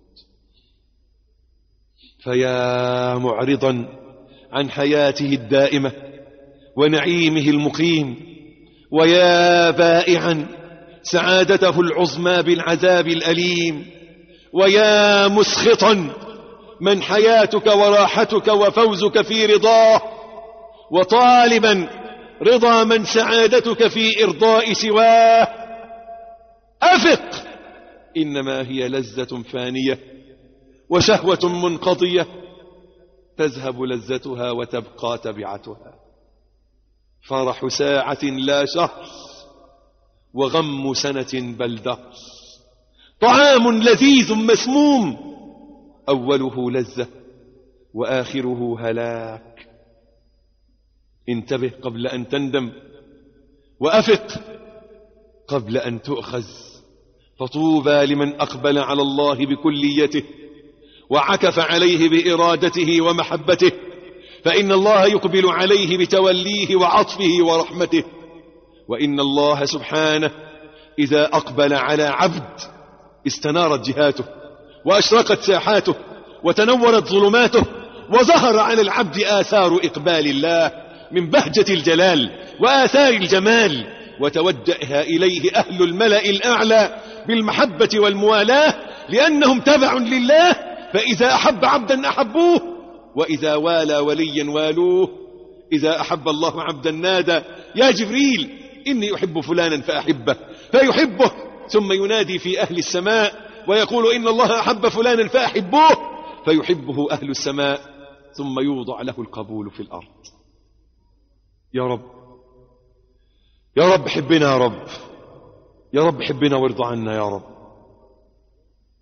فيا معرضا عن حياته الدائمة ونعيمه المقيم ويا بائعا سعادته العظمى بالعذاب الأليم ويا مسخطا من حياتك وراحتك وفوزك في رضاه وطالبا رضا من سعادتك في إرضاء سواه أفق إنما هي لذة فانية وشهوة منقضية تذهب لذتها وتبقى تبعتها فرح ساعة لا شهر وغم سنة بل دهر طعام لذيذ مسموم أوله لذة وآخره هلاك انتبه قبل أن تندم وأفق قبل أن تؤخذ فطوبى لمن أقبل على الله بكليته وعكف عليه بإرادته ومحبته فإن الله يقبل عليه بتوليه وعطفه ورحمته وإن الله سبحانه إذا أقبل على عبد استنارت جهاته وأشرقت ساحاته وتنورت ظلماته وظهر على العبد آثار إقبال الله من بهجة الجلال وآثار الجمال وتوجه إليه أهل الملأ الأعلى بالمحبة والموالاة لأنهم تبع لله فإذا أحب عبدا أحبوه وإذا والى وليا والوه إذا أحب الله عبدا نادى يا جبريل إني أحب فلانا فأحبه فيحبه ثم ينادي في أهل السماء ويقول إن الله أحب فلانا فأحبوه فيحبه أهل السماء ثم يوضع له القبول في الأرض يا رب يا رب حبنا يا رب يا رب حبنا وارضى عنا يا رب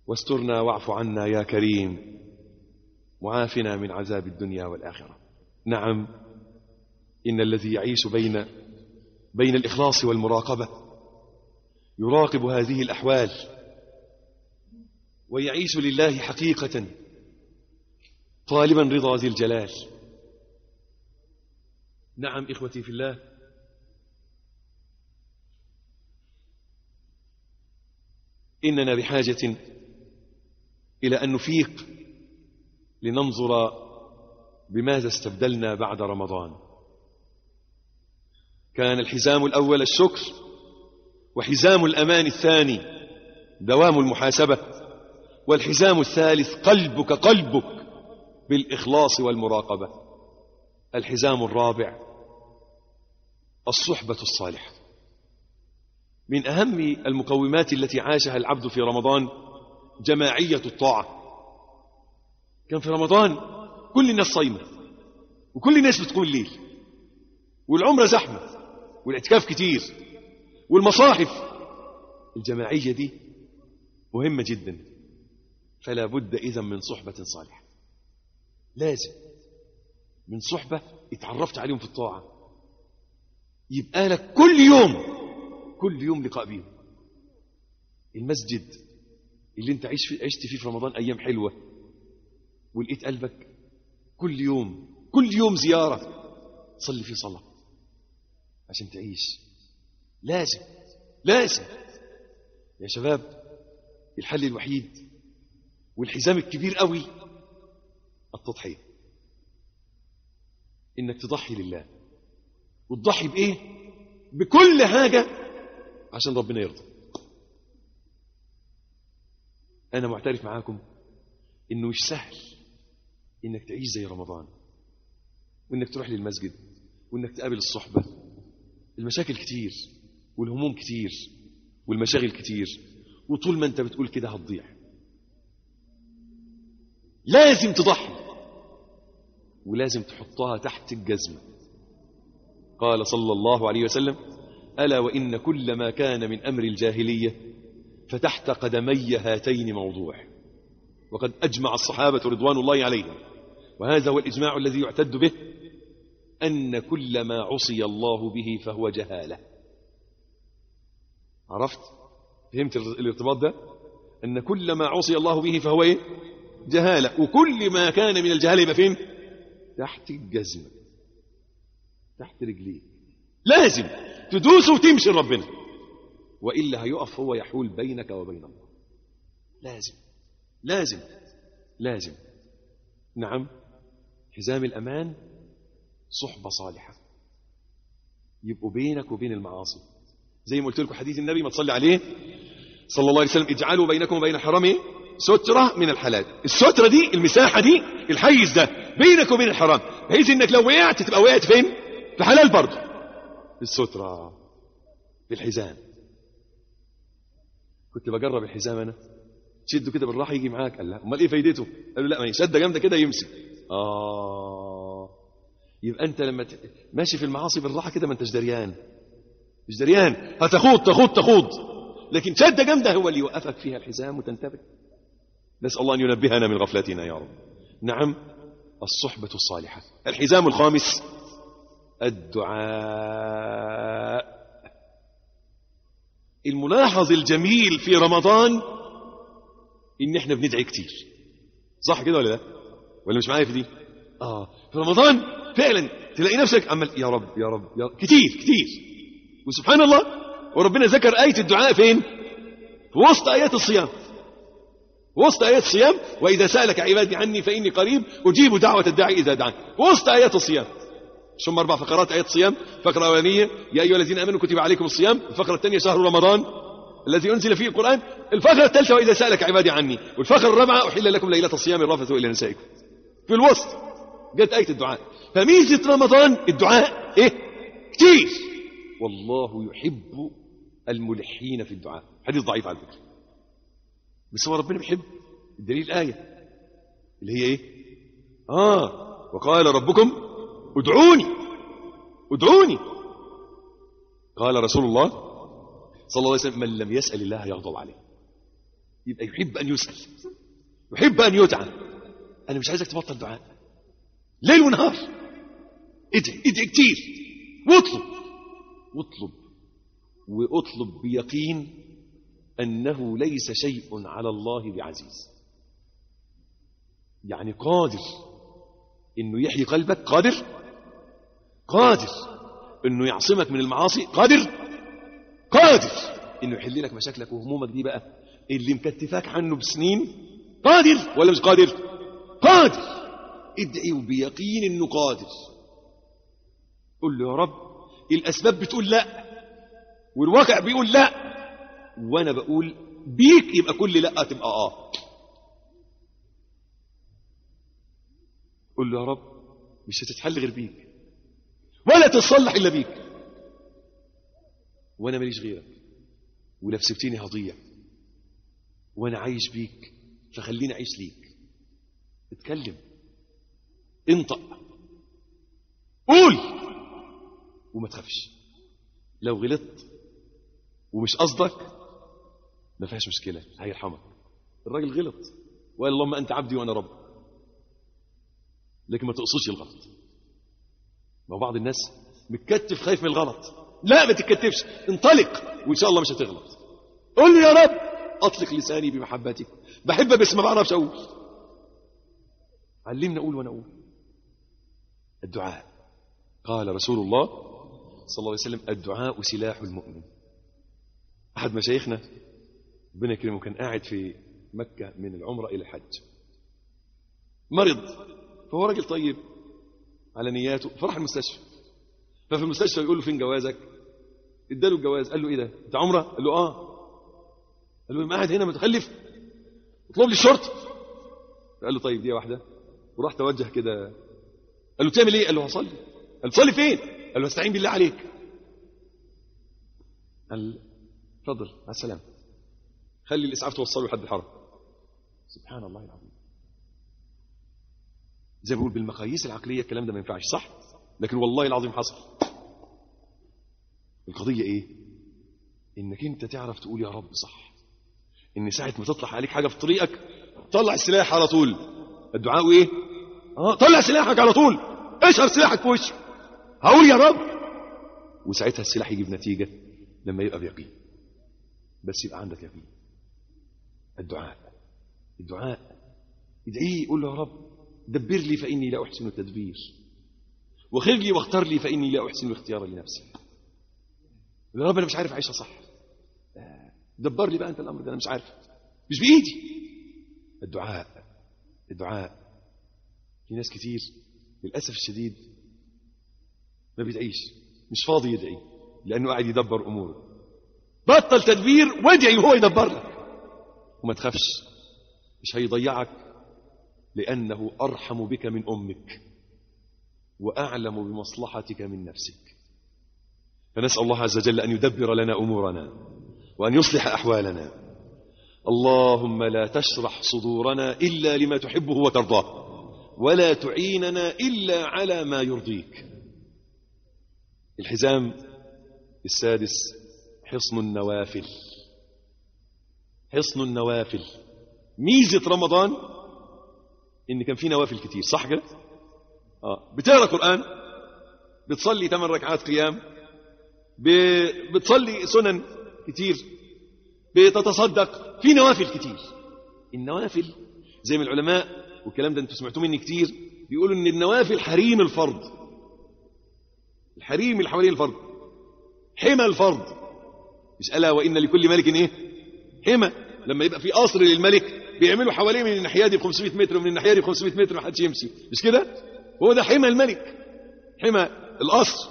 واسترنا واعف عنا يا كريم وعافنا من عذاب الدنيا والآخرة نعم إن الذي يعيش بين بين الإخلاص والمراقبة يراقب هذه الأحوال ويعيش لله حقيقة طالبا رضا ذي الجلال نعم إخوتي في الله إننا بحاجة إلى أن نفيق لننظر بماذا استبدلنا بعد رمضان كان الحزام الأول الشكر وحزام الأمان الثاني دوام المحاسبة والحزام الثالث قلبك قلبك بالإخلاص والمراقبة الحزام الرابع الصحبة الصالحة من أهم المقومات التي عاشها العبد في رمضان جماعية الطاعة كان في رمضان كل الناس صايمة وكل الناس بتقوم الليل والعمرة زحمة والاعتكاف كتير والمصاحف الجماعية دي مهمة جدا فلا بد إذا من صحبة صالحة لازم من صحبة اتعرفت عليهم في الطاعة يبقى لك كل يوم كل يوم لقاء بيهم المسجد اللي انت عشت فيه, عشت فيه في رمضان أيام حلوة ولقيت قلبك كل يوم كل يوم زيارة صلي فيه صلاة عشان تعيش لازم لازم يا شباب الحل الوحيد والحزام الكبير قوي التضحية انك تضحي لله وتضحي بايه بكل حاجة عشان ربنا يرضى انا معترف معاكم انه مش سهل انك تعيش زي رمضان وانك تروح للمسجد وانك تقابل الصحبة المشاكل كتير والهموم كتير والمشاغل كتير وطول ما انت بتقول كده هتضيع لازم تضحي ولازم تحطها تحت الجزمة قال صلى الله عليه وسلم ألا وإن كل ما كان من أمر الجاهلية فتحت قدمي هاتين موضوع وقد أجمع الصحابة رضوان الله عليهم وهذا هو الإجماع الذي يعتد به أن كل ما عصي الله به فهو جهالة عرفت فهمت الارتباط ده أن كل ما عصي الله به فهو إيه؟ جهالة وكل ما كان من الجهالة يبقى فين تحت الجزمة تحت رجليك لازم تدوس وتمشي ربنا وإلا هيقف هو يحول بينك وبين الله لازم لازم لازم نعم حزام الأمان صحبة صالحة يبقوا بينك وبين المعاصي زي ما قلت لكم حديث النبي ما تصلي عليه صلى الله عليه وسلم اجعلوا بينكم وبين الحرام سترة من الحلال السترة دي المساحة دي الحيز ده بينك وبين الحرام بحيث انك لو وقعت تبقى وقعت فين في حلال برضه في السترة في الحزام كنت بجرب الحزام انا تشده كده بالراحه يجي معاك قال لا امال ايه فايدته قال له لا ما هي شده جامده كده يمسك اه يبقى انت لما ت... ماشي في المعاصي بالراحه كده ما انتش دريان مش دريان هتخوض تخوض تخوض لكن شده جامده هو اللي يوقفك فيها الحزام وتنتبه نسال الله ان ينبهنا من غفلتنا يا رب نعم الصحبه الصالحه الحزام الخامس الدعاء الملاحظ الجميل في رمضان ان احنا بندعي كتير صح كده ولا لا ولا مش معايا في دي اه في رمضان فعلا تلاقي نفسك عمال يا رب يا رب يا رب كتير كتير وسبحان الله وربنا ذكر آية الدعاء فين في وسط آيات الصيام في وسط آيات الصيام وإذا سألك عبادي عني فإني قريب أجيب دعوة الداعي إذا دعان في وسط آيات الصيام ثم أربع فقرات آيات الصيام فقرة أولانية يا أيها الذين آمنوا كتب عليكم الصيام الفقرة الثانية شهر رمضان الذي أنزل فيه القرآن الفقرة الثالثة وإذا سألك عبادي عني والفقرة الرابعة أحل لكم ليلة الصيام الرافث إلى نسائكم في الوسط جت آية الدعاء فميزة رمضان الدعاء إيه كتير والله يحب الملحين في الدعاء حديث ضعيف على فكرة بس هو ربنا بيحب الدليل آية اللي هي إيه آه وقال ربكم ادعوني ادعوني قال رسول الله صلى الله عليه وسلم من لم يسأل الله يغضب عليه يبقى يحب أن يسأل يحب أن يدعى أنا مش عايزك تبطل دعاء ليل ونهار ادعي ادعي كتير واطلب واطلب واطلب بيقين أنه ليس شيء على الله بعزيز يعني قادر انه يحيي قلبك قادر قادر انه يعصمك من المعاصي قادر قادر انه يحل لك مشاكلك وهمومك دي بقى اللي مكتفاك عنه بسنين قادر ولا مش قادر قادر ادعي وبيقين انه قادر قل له يا رب الاسباب بتقول لا والواقع بيقول لا وانا بقول بيك يبقى كل لا تبقى اه قل له يا رب مش هتتحل غير بيك ولا تتصلح الا بيك وانا ماليش غيرك ولو سبتني هضيع وانا عايش بيك فخليني اعيش ليك اتكلم انطق قول وما تخافش لو غلطت ومش قصدك ما فيهاش مشكله هيرحمك الراجل غلط وقال اللهم انت عبدي وانا رب لكن ما تقصدش الغلط ما بعض الناس متكتف خايف من الغلط لا ما تتكتفش انطلق وان شاء الله مش هتغلط قول لي يا رب اطلق لساني بمحبتك بحبك بس ما بعرفش اقول علمني اقول وانا اقول الدعاء قال رسول الله صلى الله عليه وسلم الدعاء سلاح المؤمن احد مشايخنا ربنا يكرمه كان قاعد في مكه من العمره الى الحج مرض فهو راجل طيب على نياته فراح المستشفى ففي المستشفى يقول له فين جوازك اداله الجواز قال له ايه ده انت عمره قال له اه قال له قاعد هنا متخلف اطلب لي الشرطه قال له طيب دي واحده وراح توجه كده قال له تعمل ايه قال له هصلي قال له تصلي فين قال له استعين بالله عليك قال اتفضل مع السلامه خلي الاسعاف توصله لحد الحرم سبحان الله العظيم زي ما بقول بالمقاييس العقليه الكلام ده ما ينفعش صح لكن والله العظيم حصل القضيه ايه انك انت تعرف تقول يا رب صح ان ساعه ما تطلع عليك حاجه في طريقك طلع السلاح على طول الدعاء ايه اه طلع سلاحك على طول اشهر سلاحك في وشه هقول يا رب وساعتها السلاح يجيب نتيجه لما يبقى بيقين بس يبقى عندك يقين الدعاء الدعاء ادعيه قول له يا رب دبر لي فإني لا أحسن التدبير وخر لي واختار لي فإني لا أحسن الاختيار لنفسي يا رب أنا مش عارف أعيشها صح دبر لي بقى أنت الأمر ده أنا مش عارف مش بإيدي الدعاء الدعاء في ناس كتير للأسف الشديد ما بيدعيش مش فاضي يدعي لأنه قاعد يدبر أموره بطل تدبير وادعي وهو يدبر لك وما تخافش مش هيضيعك لأنه أرحم بك من أمك وأعلم بمصلحتك من نفسك فنسأل الله عز وجل أن يدبر لنا أمورنا وأن يصلح أحوالنا اللهم لا تشرح صدورنا إلا لما تحبه وترضاه ولا تعيننا إلا على ما يرضيك الحزام السادس حصن النوافل حصن النوافل ميزة رمضان ان كان في نوافل كتير صح كده اه بتقرا قران بتصلي 8 ركعات قيام ب... بتصلي سنن كتير بتتصدق في نوافل كتير النوافل زي ما العلماء والكلام ده انتوا سمعتوه مني كتير بيقولوا ان النوافل حريم الفرض الحريم اللي حوالين الفرض حمى الفرض مش الا وان لكل ملك ايه حمى لما يبقى في قصر للملك بيعملوا حواليه من الناحيه دي ب 500 متر ومن الناحيه دي ب 500 متر ما حدش يمشي مش كده هو ده حمى الملك حمى القصر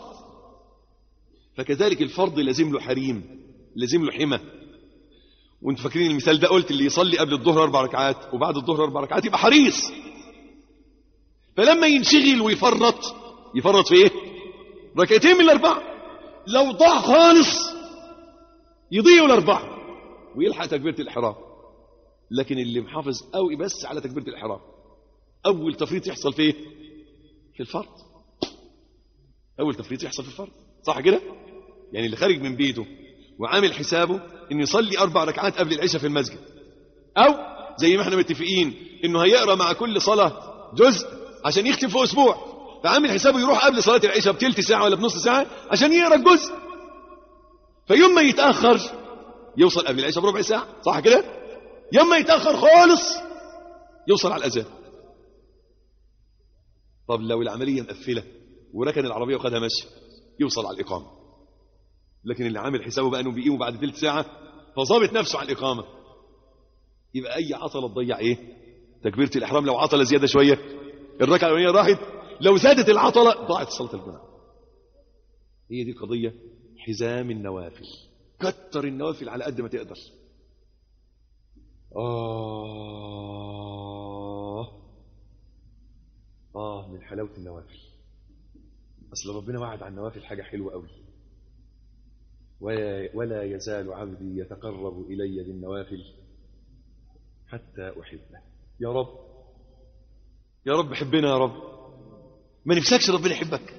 فكذلك الفرض لازم له حريم لازم له حمى وانتوا فاكرين المثال ده قلت اللي يصلي قبل الظهر اربع ركعات وبعد الظهر اربع ركعات يبقى حريص فلما ينشغل ويفرط يفرط في ايه ركعتين من الاربعه لو ضاع خالص يضيعوا الاربعه ويلحق تكبيره الاحرام لكن اللي محافظ قوي بس على تكبيره الاحرام اول تفريط يحصل في ايه في الفرض اول تفريط يحصل في الفرض صح كده يعني اللي خارج من بيته وعامل حسابه انه يصلي اربع ركعات قبل العشاء في المسجد او زي ما احنا متفقين انه هيقرا مع كل صلاه جزء عشان يختم في اسبوع فعامل حسابه يروح قبل صلاه العشاء بتلت ساعه ولا بنص ساعه عشان يقرا الجزء فيوم ما يتاخر يوصل قبل العشاء بربع ساعه صح كده يوم ما يتاخر خالص يوصل على الاذان طب لو العمليه مقفله وركن العربيه وخدها مشي يوصل على الاقامه لكن اللي عامل حسابه بقى انه بيقيمه بعد ثلث ساعه فظابط نفسه على الاقامه يبقى اي عطله تضيع ايه تكبيره الاحرام لو عطله زياده شويه الركعه الاولانيه راحت لو زادت العطله ضاعت صلاه الجمعه هي دي القضيه حزام النوافل كتر النوافل على قد ما تقدر آه آه من حلاوة النوافل أصل ربنا وعد عن النوافل حاجة حلوة قوي ولا, ولا يزال عبدي يتقرب إلي بالنوافل حتى أحبه يا رب يا رب حبنا يا رب ما نفسكش ربنا يحبك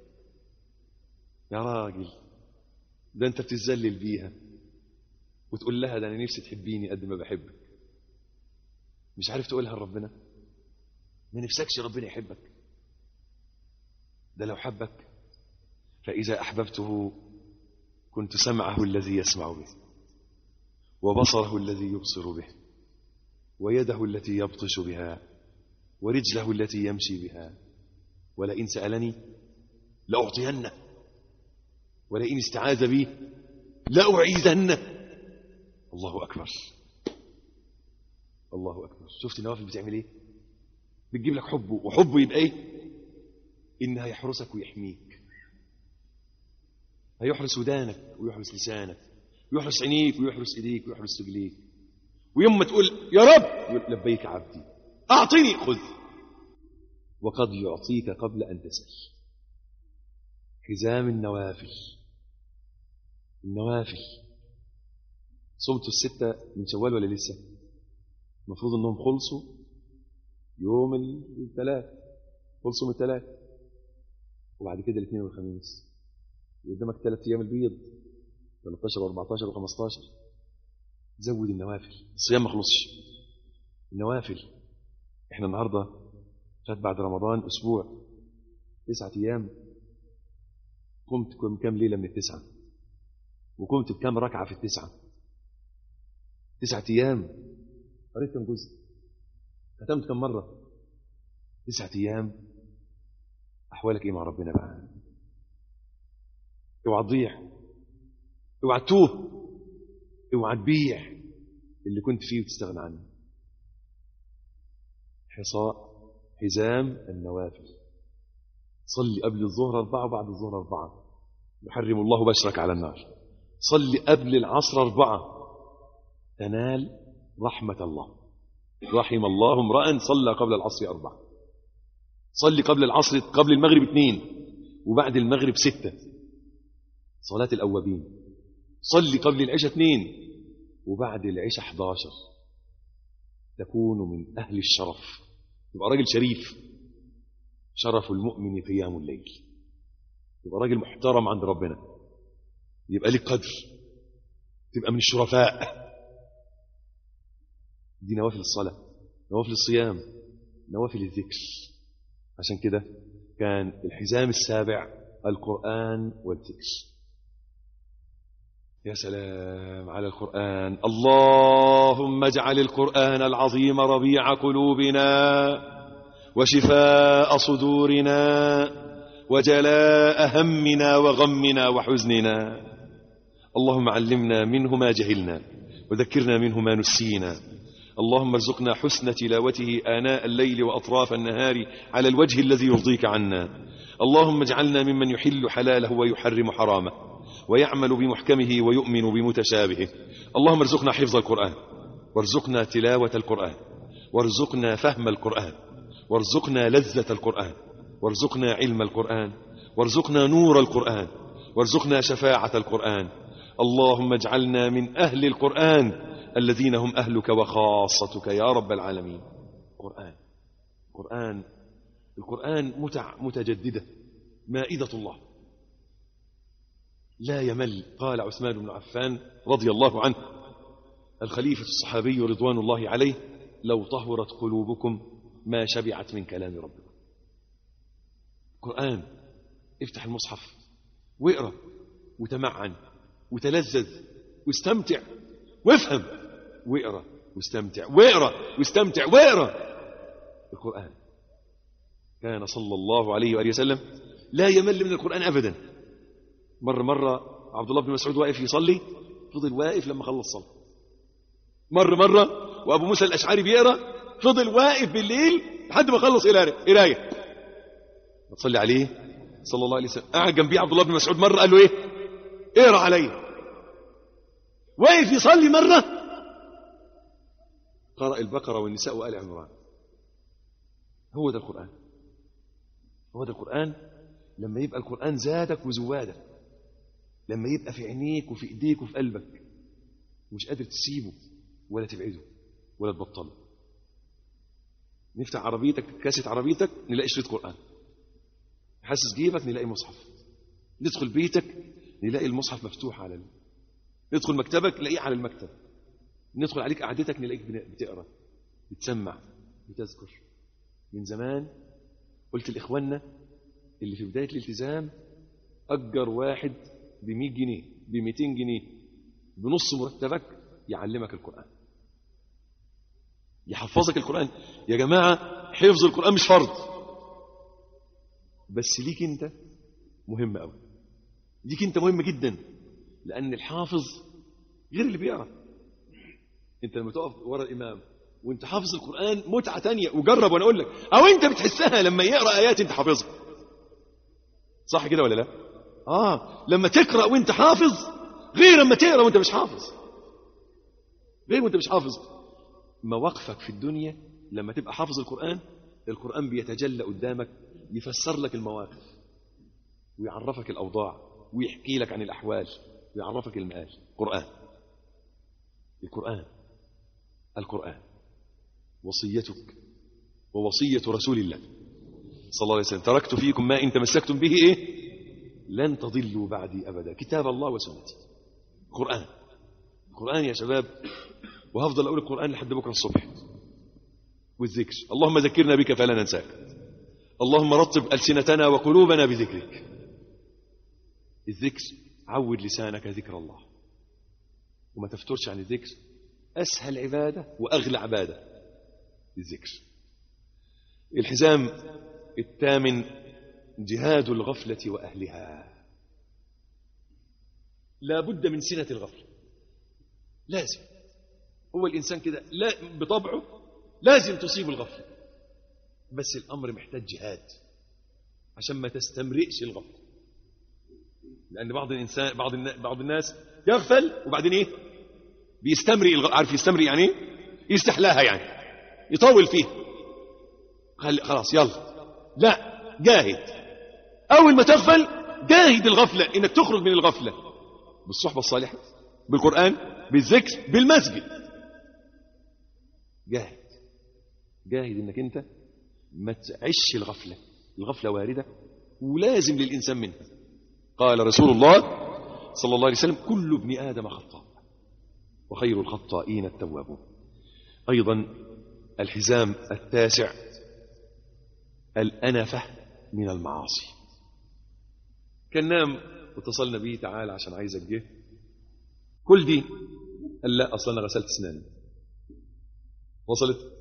يا راجل ده انت بتتذلل بيها وتقول لها ده انا نفسي تحبيني قد ما بحبك مش عارف تقولها لربنا ما نفسكش ربنا يحبك ده لو حبك فإذا أحببته كنت سمعه الذي يسمع به وبصره الذي يبصر به ويده التي يبطش بها ورجله التي يمشي بها ولئن سألني لأعطينه ولئن استعاذ بي لأعيذنه الله أكبر الله أكبر شفت النوافل بتعمل إيه بتجيب لك حبه وحبه يبقى إيه إن هيحرسك ويحميك هيحرس ودانك ويحرس لسانك ويحرس عينيك ويحرس إيديك ويحرس رجليك ويوم ما تقول يا رب يقول لبيك عبدي أعطني خذ وقد يعطيك قبل أن تسأل حزام النوافل النوافل صمتوا الستة من شوال ولا لسه المفروض انهم خلصوا يوم الثلاث خلصوا من الثلاث وبعد كده الاثنين والخميس قدامك ثلاث ايام البيض 13 و14 و15 زود النوافل الصيام ما خلصش النوافل احنا النهارده فات بعد رمضان اسبوع تسعة ايام قمت كم كام ليله من التسعه وقمت بكام ركعه في التسعه تسعة ايام قريت كم جزء ختمت كم مره تسعة ايام احوالك ايه مع ربنا بقى اوعى تضيع اوعى تتوه اوعى تبيع اللي كنت فيه وتستغنى عنه حصاء حزام النوافل صلي قبل الظهر أربعة وبعد الظهر أربعة يحرم الله بشرك على النار صلي قبل العصر أربعة تنال رحمة الله رحم الله امرأ صلى قبل العصر أربعة صلي قبل العصر قبل المغرب اثنين وبعد المغرب ستة صلاة الأوابين صلي قبل العشاء اثنين وبعد العشاء 11 تكون من أهل الشرف تبقى راجل شريف شرف المؤمن قيام الليل تبقى راجل محترم عند ربنا يبقى لك قدر تبقى من الشرفاء دي نوافل الصلاة نوافل الصيام نوافل الذكر عشان كده كان الحزام السابع القرآن والذكر يا سلام على القرآن اللهم اجعل القرآن العظيم ربيع قلوبنا وشفاء صدورنا وجلاء همنا وغمنا وحزننا اللهم علمنا منه ما جهلنا وذكرنا منه ما نسينا اللهم ارزقنا حسن تلاوته آناء الليل وأطراف النهار على الوجه الذي يرضيك عنا اللهم اجعلنا ممن يحل حلاله ويحرم حرامه ويعمل بمحكمه ويؤمن بمتشابهه اللهم ارزقنا حفظ القرآن وارزقنا تلاوة القرآن وارزقنا فهم القرآن وارزقنا لذة القرآن وارزقنا علم القرآن وارزقنا نور القرآن وارزقنا شفاعة القرآن اللهم اجعلنا من أهل القرآن الذين هم أهلك وخاصتك يا رب العالمين قرآن قرآن القرآن متع متجددة مائدة الله لا يمل قال عثمان بن عفان رضي الله عنه الخليفة الصحابي رضوان الله عليه لو طهرت قلوبكم ما شبعت من كلام ربكم قرآن افتح المصحف واقرأ وتمعن وتلذذ واستمتع وافهم واقرأ واستمتع واقرأ واستمتع واقرأ القرآن كان صلى الله عليه وآله وسلم لا يمل من القرآن أبدا مرة مرة عبد الله بن مسعود واقف يصلي فضل واقف لما خلص صلاة مرة مرة وأبو موسى الأشعري بيقرأ فضل واقف بالليل لحد ما خلص قراية تصلي عليه صلى الله عليه وسلم قعد جنبيه عبد الله بن مسعود مرة قال له إيه اقرأ عليا واقف يصلي مرة قرأ البقرة والنساء وآل عمران هو ده القرآن هو ده القرآن لما يبقى القرآن زادك وزوادك لما يبقى في عينيك وفي ايديك وفي قلبك مش قادر تسيبه ولا تبعده ولا تبطله نفتح عربيتك كاسة عربيتك نلاقي شريط قرآن نحسس جيبك نلاقي مصحف ندخل بيتك نلاقي المصحف مفتوح على ال... ندخل مكتبك نلاقيه على المكتب ندخل عليك قعدتك نلاقيك بتقرا بتسمع بتذكر من زمان قلت لاخواننا اللي في بدايه الالتزام اجر واحد ب 100 جنيه ب 200 جنيه بنص مرتبك يعلمك القران يحفظك القران يا جماعه حفظ القران مش فرض بس ليك انت مهم قوي ليك انت مهم جدا لان الحافظ غير اللي بيقرا انت لما تقف ورا الامام وانت حافظ القران متعه تانية وجرب وانا اقول لك او انت بتحسها لما يقرا ايات انت حافظها صح كده ولا لا اه لما تقرا وانت حافظ غير لما تقرا وانت مش حافظ غير وانت مش حافظ مواقفك في الدنيا لما تبقى حافظ القران القران بيتجلى قدامك يفسر لك المواقف ويعرفك الاوضاع ويحكي لك عن الاحوال ويعرفك المآل قرآن القرآن القرآن وصيتك ووصية رسول الله صلى الله عليه وسلم تركت فيكم ما إن تمسكتم به إيه لن تضلوا بعدي أبدا كتاب الله وسنتي قرآن القرآن يا شباب وهفضل أقول القرآن لحد بكرة الصبح والذكر اللهم ذكرنا بك فلا ننساك اللهم رطب ألسنتنا وقلوبنا بذكرك الذكر عود لسانك ذكر الله وما تفترش عن الذكر أسهل عبادة وأغلى عبادة الذكر الحزام الثامن جهاد الغفلة وأهلها لا بد من سنة الغفلة لازم هو الإنسان كده لا بطبعه لازم تصيب الغفلة بس الأمر محتاج جهاد عشان ما تستمرئش الغفلة لأن بعض الإنسان بعض الناس, بعض الناس يغفل وبعدين إيه بيستمرئ الغ... عارف يستمرئ يعني إيه يستحلاها يعني يطول فيه خلاص يلا لا جاهد أول ما تغفل جاهد الغفلة إنك تخرج من الغفلة بالصحبة الصالحة بالقرآن بالذكر بالمسجد جاهد جاهد إنك أنت ما تعيش الغفلة الغفلة واردة ولازم للإنسان منها قال رسول الله صلى الله عليه وسلم كل ابن آدم خطاء وخير الخطائين التوابون أيضا الحزام التاسع الأنفة من المعاصي كان نام واتصلنا به تعالى عشان عايزك جه كل دي قال لا أصلا أنا غسلت اسناني وصلت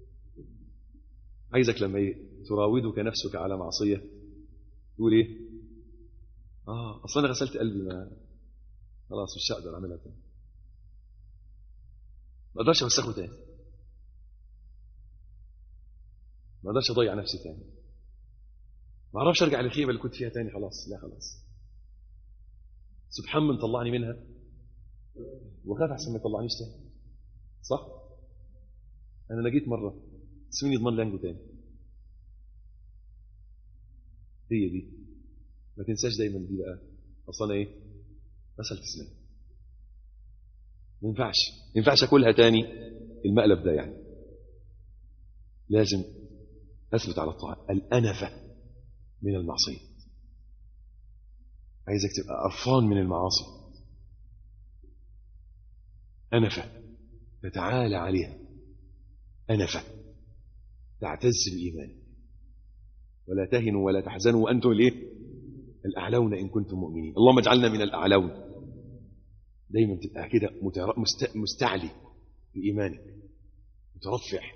عايزك لما تراودك نفسك على معصية تقول ايه اه اصلا انا غسلت قلبي ما خلاص مش هقدر اعملها تاني ما اقدرش اوسخه تاني ما اقدرش اضيع نفسي تاني ما اعرفش ارجع للخيبه اللي كنت فيها تاني خلاص لا خلاص سبحان من طلعني منها وخاف احسن ما يطلعنيش تاني صح انا نجيت مره بس مين يضمن لي انجو تاني هي دي ما تنساش دايما دي بقى اصلا ايه غسلت اسنان ما ينفعش ما ينفعش اكلها تاني المقلب ده يعني لازم اثبت على الطاعه الانفه من المعصيه عايزك تبقى قرفان من المعاصي انفه فتعالى عليها أنفة تعتز بإيمانك ولا تهنوا ولا تحزنوا وأنتم الإيه؟ الأعلون إن كنتم مؤمنين اللهم اجعلنا من الأعلون دايما تبقى كده متر- مست- مستعلي بإيمانك مترفع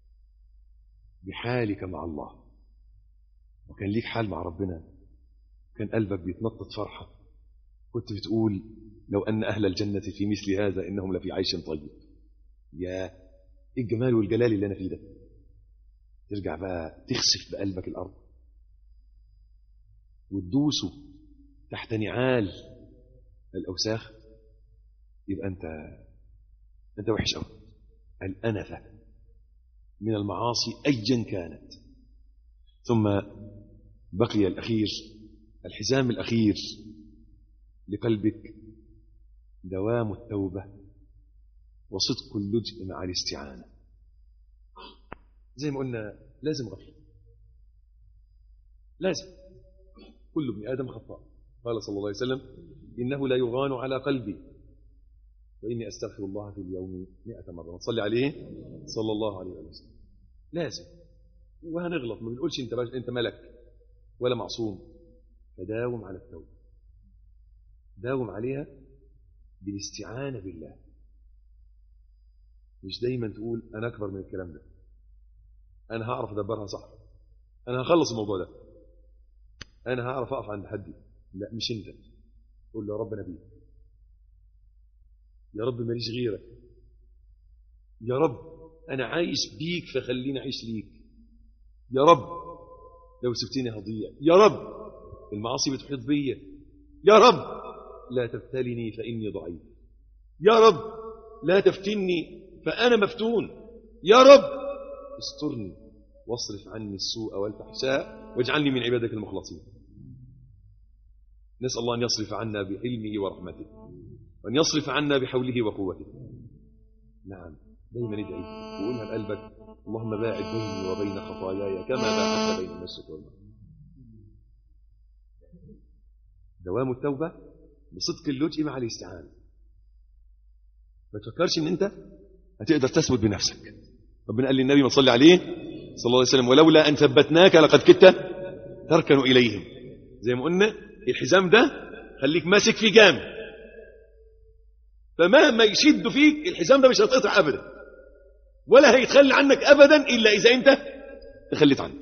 بحالك مع الله وكان ليك حال مع ربنا كان قلبك بيتنطط فرحة كنت بتقول لو أن أهل الجنة في مثل هذا إنهم لفي عيش طيب يا إيه الجمال والجلال اللي أنا فيه ده ترجع بقى تخسف بقلبك الأرض وتدوسه تحت نعال الأوساخ يبقى أنت أنت وحش أوي الأنفة من المعاصي أيا كانت ثم بقي الأخير الحزام الأخير لقلبك دوام التوبة وصدق اللجء مع الاستعانة زي ما قلنا لازم غفلة لازم كل ابن آدم خطاء قال صلى الله عليه وسلم إنه لا يغان على قلبي وإني أستغفر الله في اليوم مئة مرة نصلي عليه صلى الله عليه وسلم لازم وهنغلط ما بنقولش انت باش انت ملك ولا معصوم فداوم على التوبه داوم عليها بالاستعانه بالله مش دايما تقول انا اكبر من الكلام ده انا هعرف ادبرها صح انا هخلص الموضوع ده انا هعرف اقف عند حدي لا مش انت قول له يا رب انا بيك يا رب ماليش غيرك يا رب انا عايش بيك فخليني اعيش ليك يا رب لو سبتني هضيع يا رب المعاصي بتحيط بيا يا رب لا تبتلني فاني ضعيف يا رب لا تفتني فانا مفتون يا رب استرني واصرف عني السوء والفحشاء واجعلني من عبادك المخلصين نسال الله ان يصرف عنا بحلمه ورحمته وان يصرف عنا بحوله وقوته نعم دايما ادعي وقولها بقلبك اللهم باعد بيني وبين خطاياي كما باعدت بين المشرق والمغرب دوام التوبة بصدق اللجء مع الاستعانة ما تفكرش ان انت هتقدر تثبت بنفسك ربنا قال للنبي ما صلي عليه صلى الله عليه وسلم ولولا ان ثبتناك لقد كدت تركن اليهم زي ما قلنا الحزام ده خليك ماسك فيه جامد فمهما يشد فيك الحزام ده مش هيتقطع ابدا ولا هيتخلى عنك ابدا الا اذا انت تخليت عنه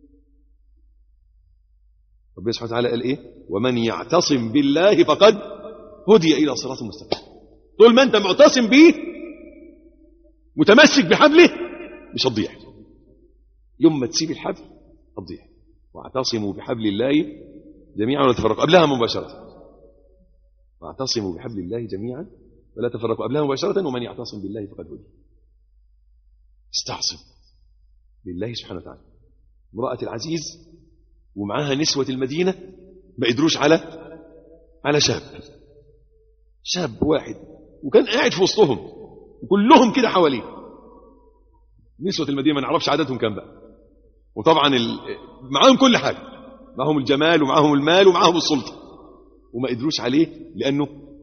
ربنا سبحانه وتعالى قال ايه ومن يعتصم بالله فقد هدي الى صراط مستقيم طول ما انت معتصم بيه متمسك بحبله مش هتضيع يوم ما تسيب الحبل هتضيع واعتصموا بحبل الله جميعا ولا تفرقوا قبلها مباشره واعتصموا بحبل الله جميعا ولا تفرقوا قبلها مباشره ومن يعتصم بالله فقد هدي استعصم بالله سبحانه وتعالى امرأة العزيز ومعاها نسوة المدينة ما قدروش على على شاب شاب واحد وكان قاعد في وسطهم وكلهم كده حواليه نسوة المدينة ما نعرفش عددهم كام بقى وطبعا ال... معاهم كل حاجة معاهم الجمال ومعاهم المال ومعاهم السلطة وما قدروش عليه لأنه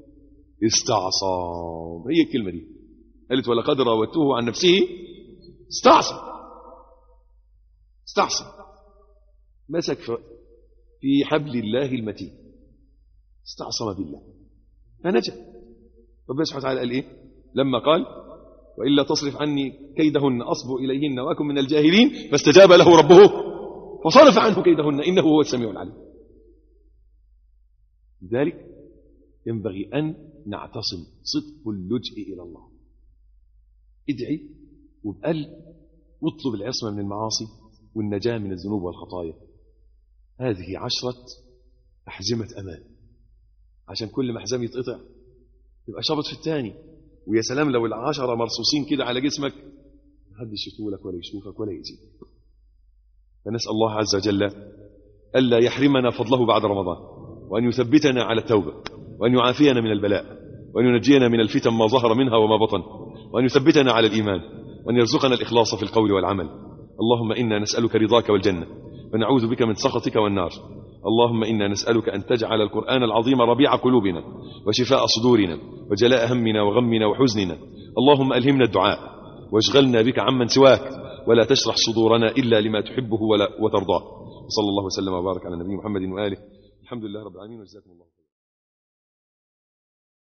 استعصم هي الكلمة دي قالت ولقد راودته عن نفسه استعصم استعصم مسك في حبل الله المتين استعصم بالله فنجا ربنا سبحانه وتعالى قال ايه لما قال والا تصرف عني كيدهن اصب اليهن واكن من الجاهلين فاستجاب له ربه فصرف عنه كيدهن انه هو السميع العليم لذلك ينبغي ان نعتصم صدق اللجئ الى الله ادعي وبقلب واطلب العصمه من المعاصي والنجاه من الذنوب والخطايا هذه عشرة أحزمة أمان عشان كل ما حزام يتقطع تبقى شابط في الثاني ويا سلام لو العشرة مرصوصين كده على جسمك محدش يطولك ولا يشوفك ولا يأذيك فنسأل الله عز وجل ألا يحرمنا فضله بعد رمضان وأن يثبتنا على التوبة وأن يعافينا من البلاء وأن ينجينا من الفتن ما ظهر منها وما بطن وأن يثبتنا على الإيمان وأن يرزقنا الإخلاص في القول والعمل اللهم إنا نسألك رضاك والجنة ونعوذ بك من سخطك والنار اللهم إنا نسألك أن تجعل القرآن العظيم ربيع قلوبنا وشفاء صدورنا وجلاء همنا وغمنا وحزننا اللهم ألهمنا الدعاء واشغلنا بك عمن سواك ولا تشرح صدورنا إلا لما تحبه ولا وترضاه وصلى الله وسلم وبارك على نبينا محمد وآله الحمد لله رب العالمين وجزاكم الله خيرا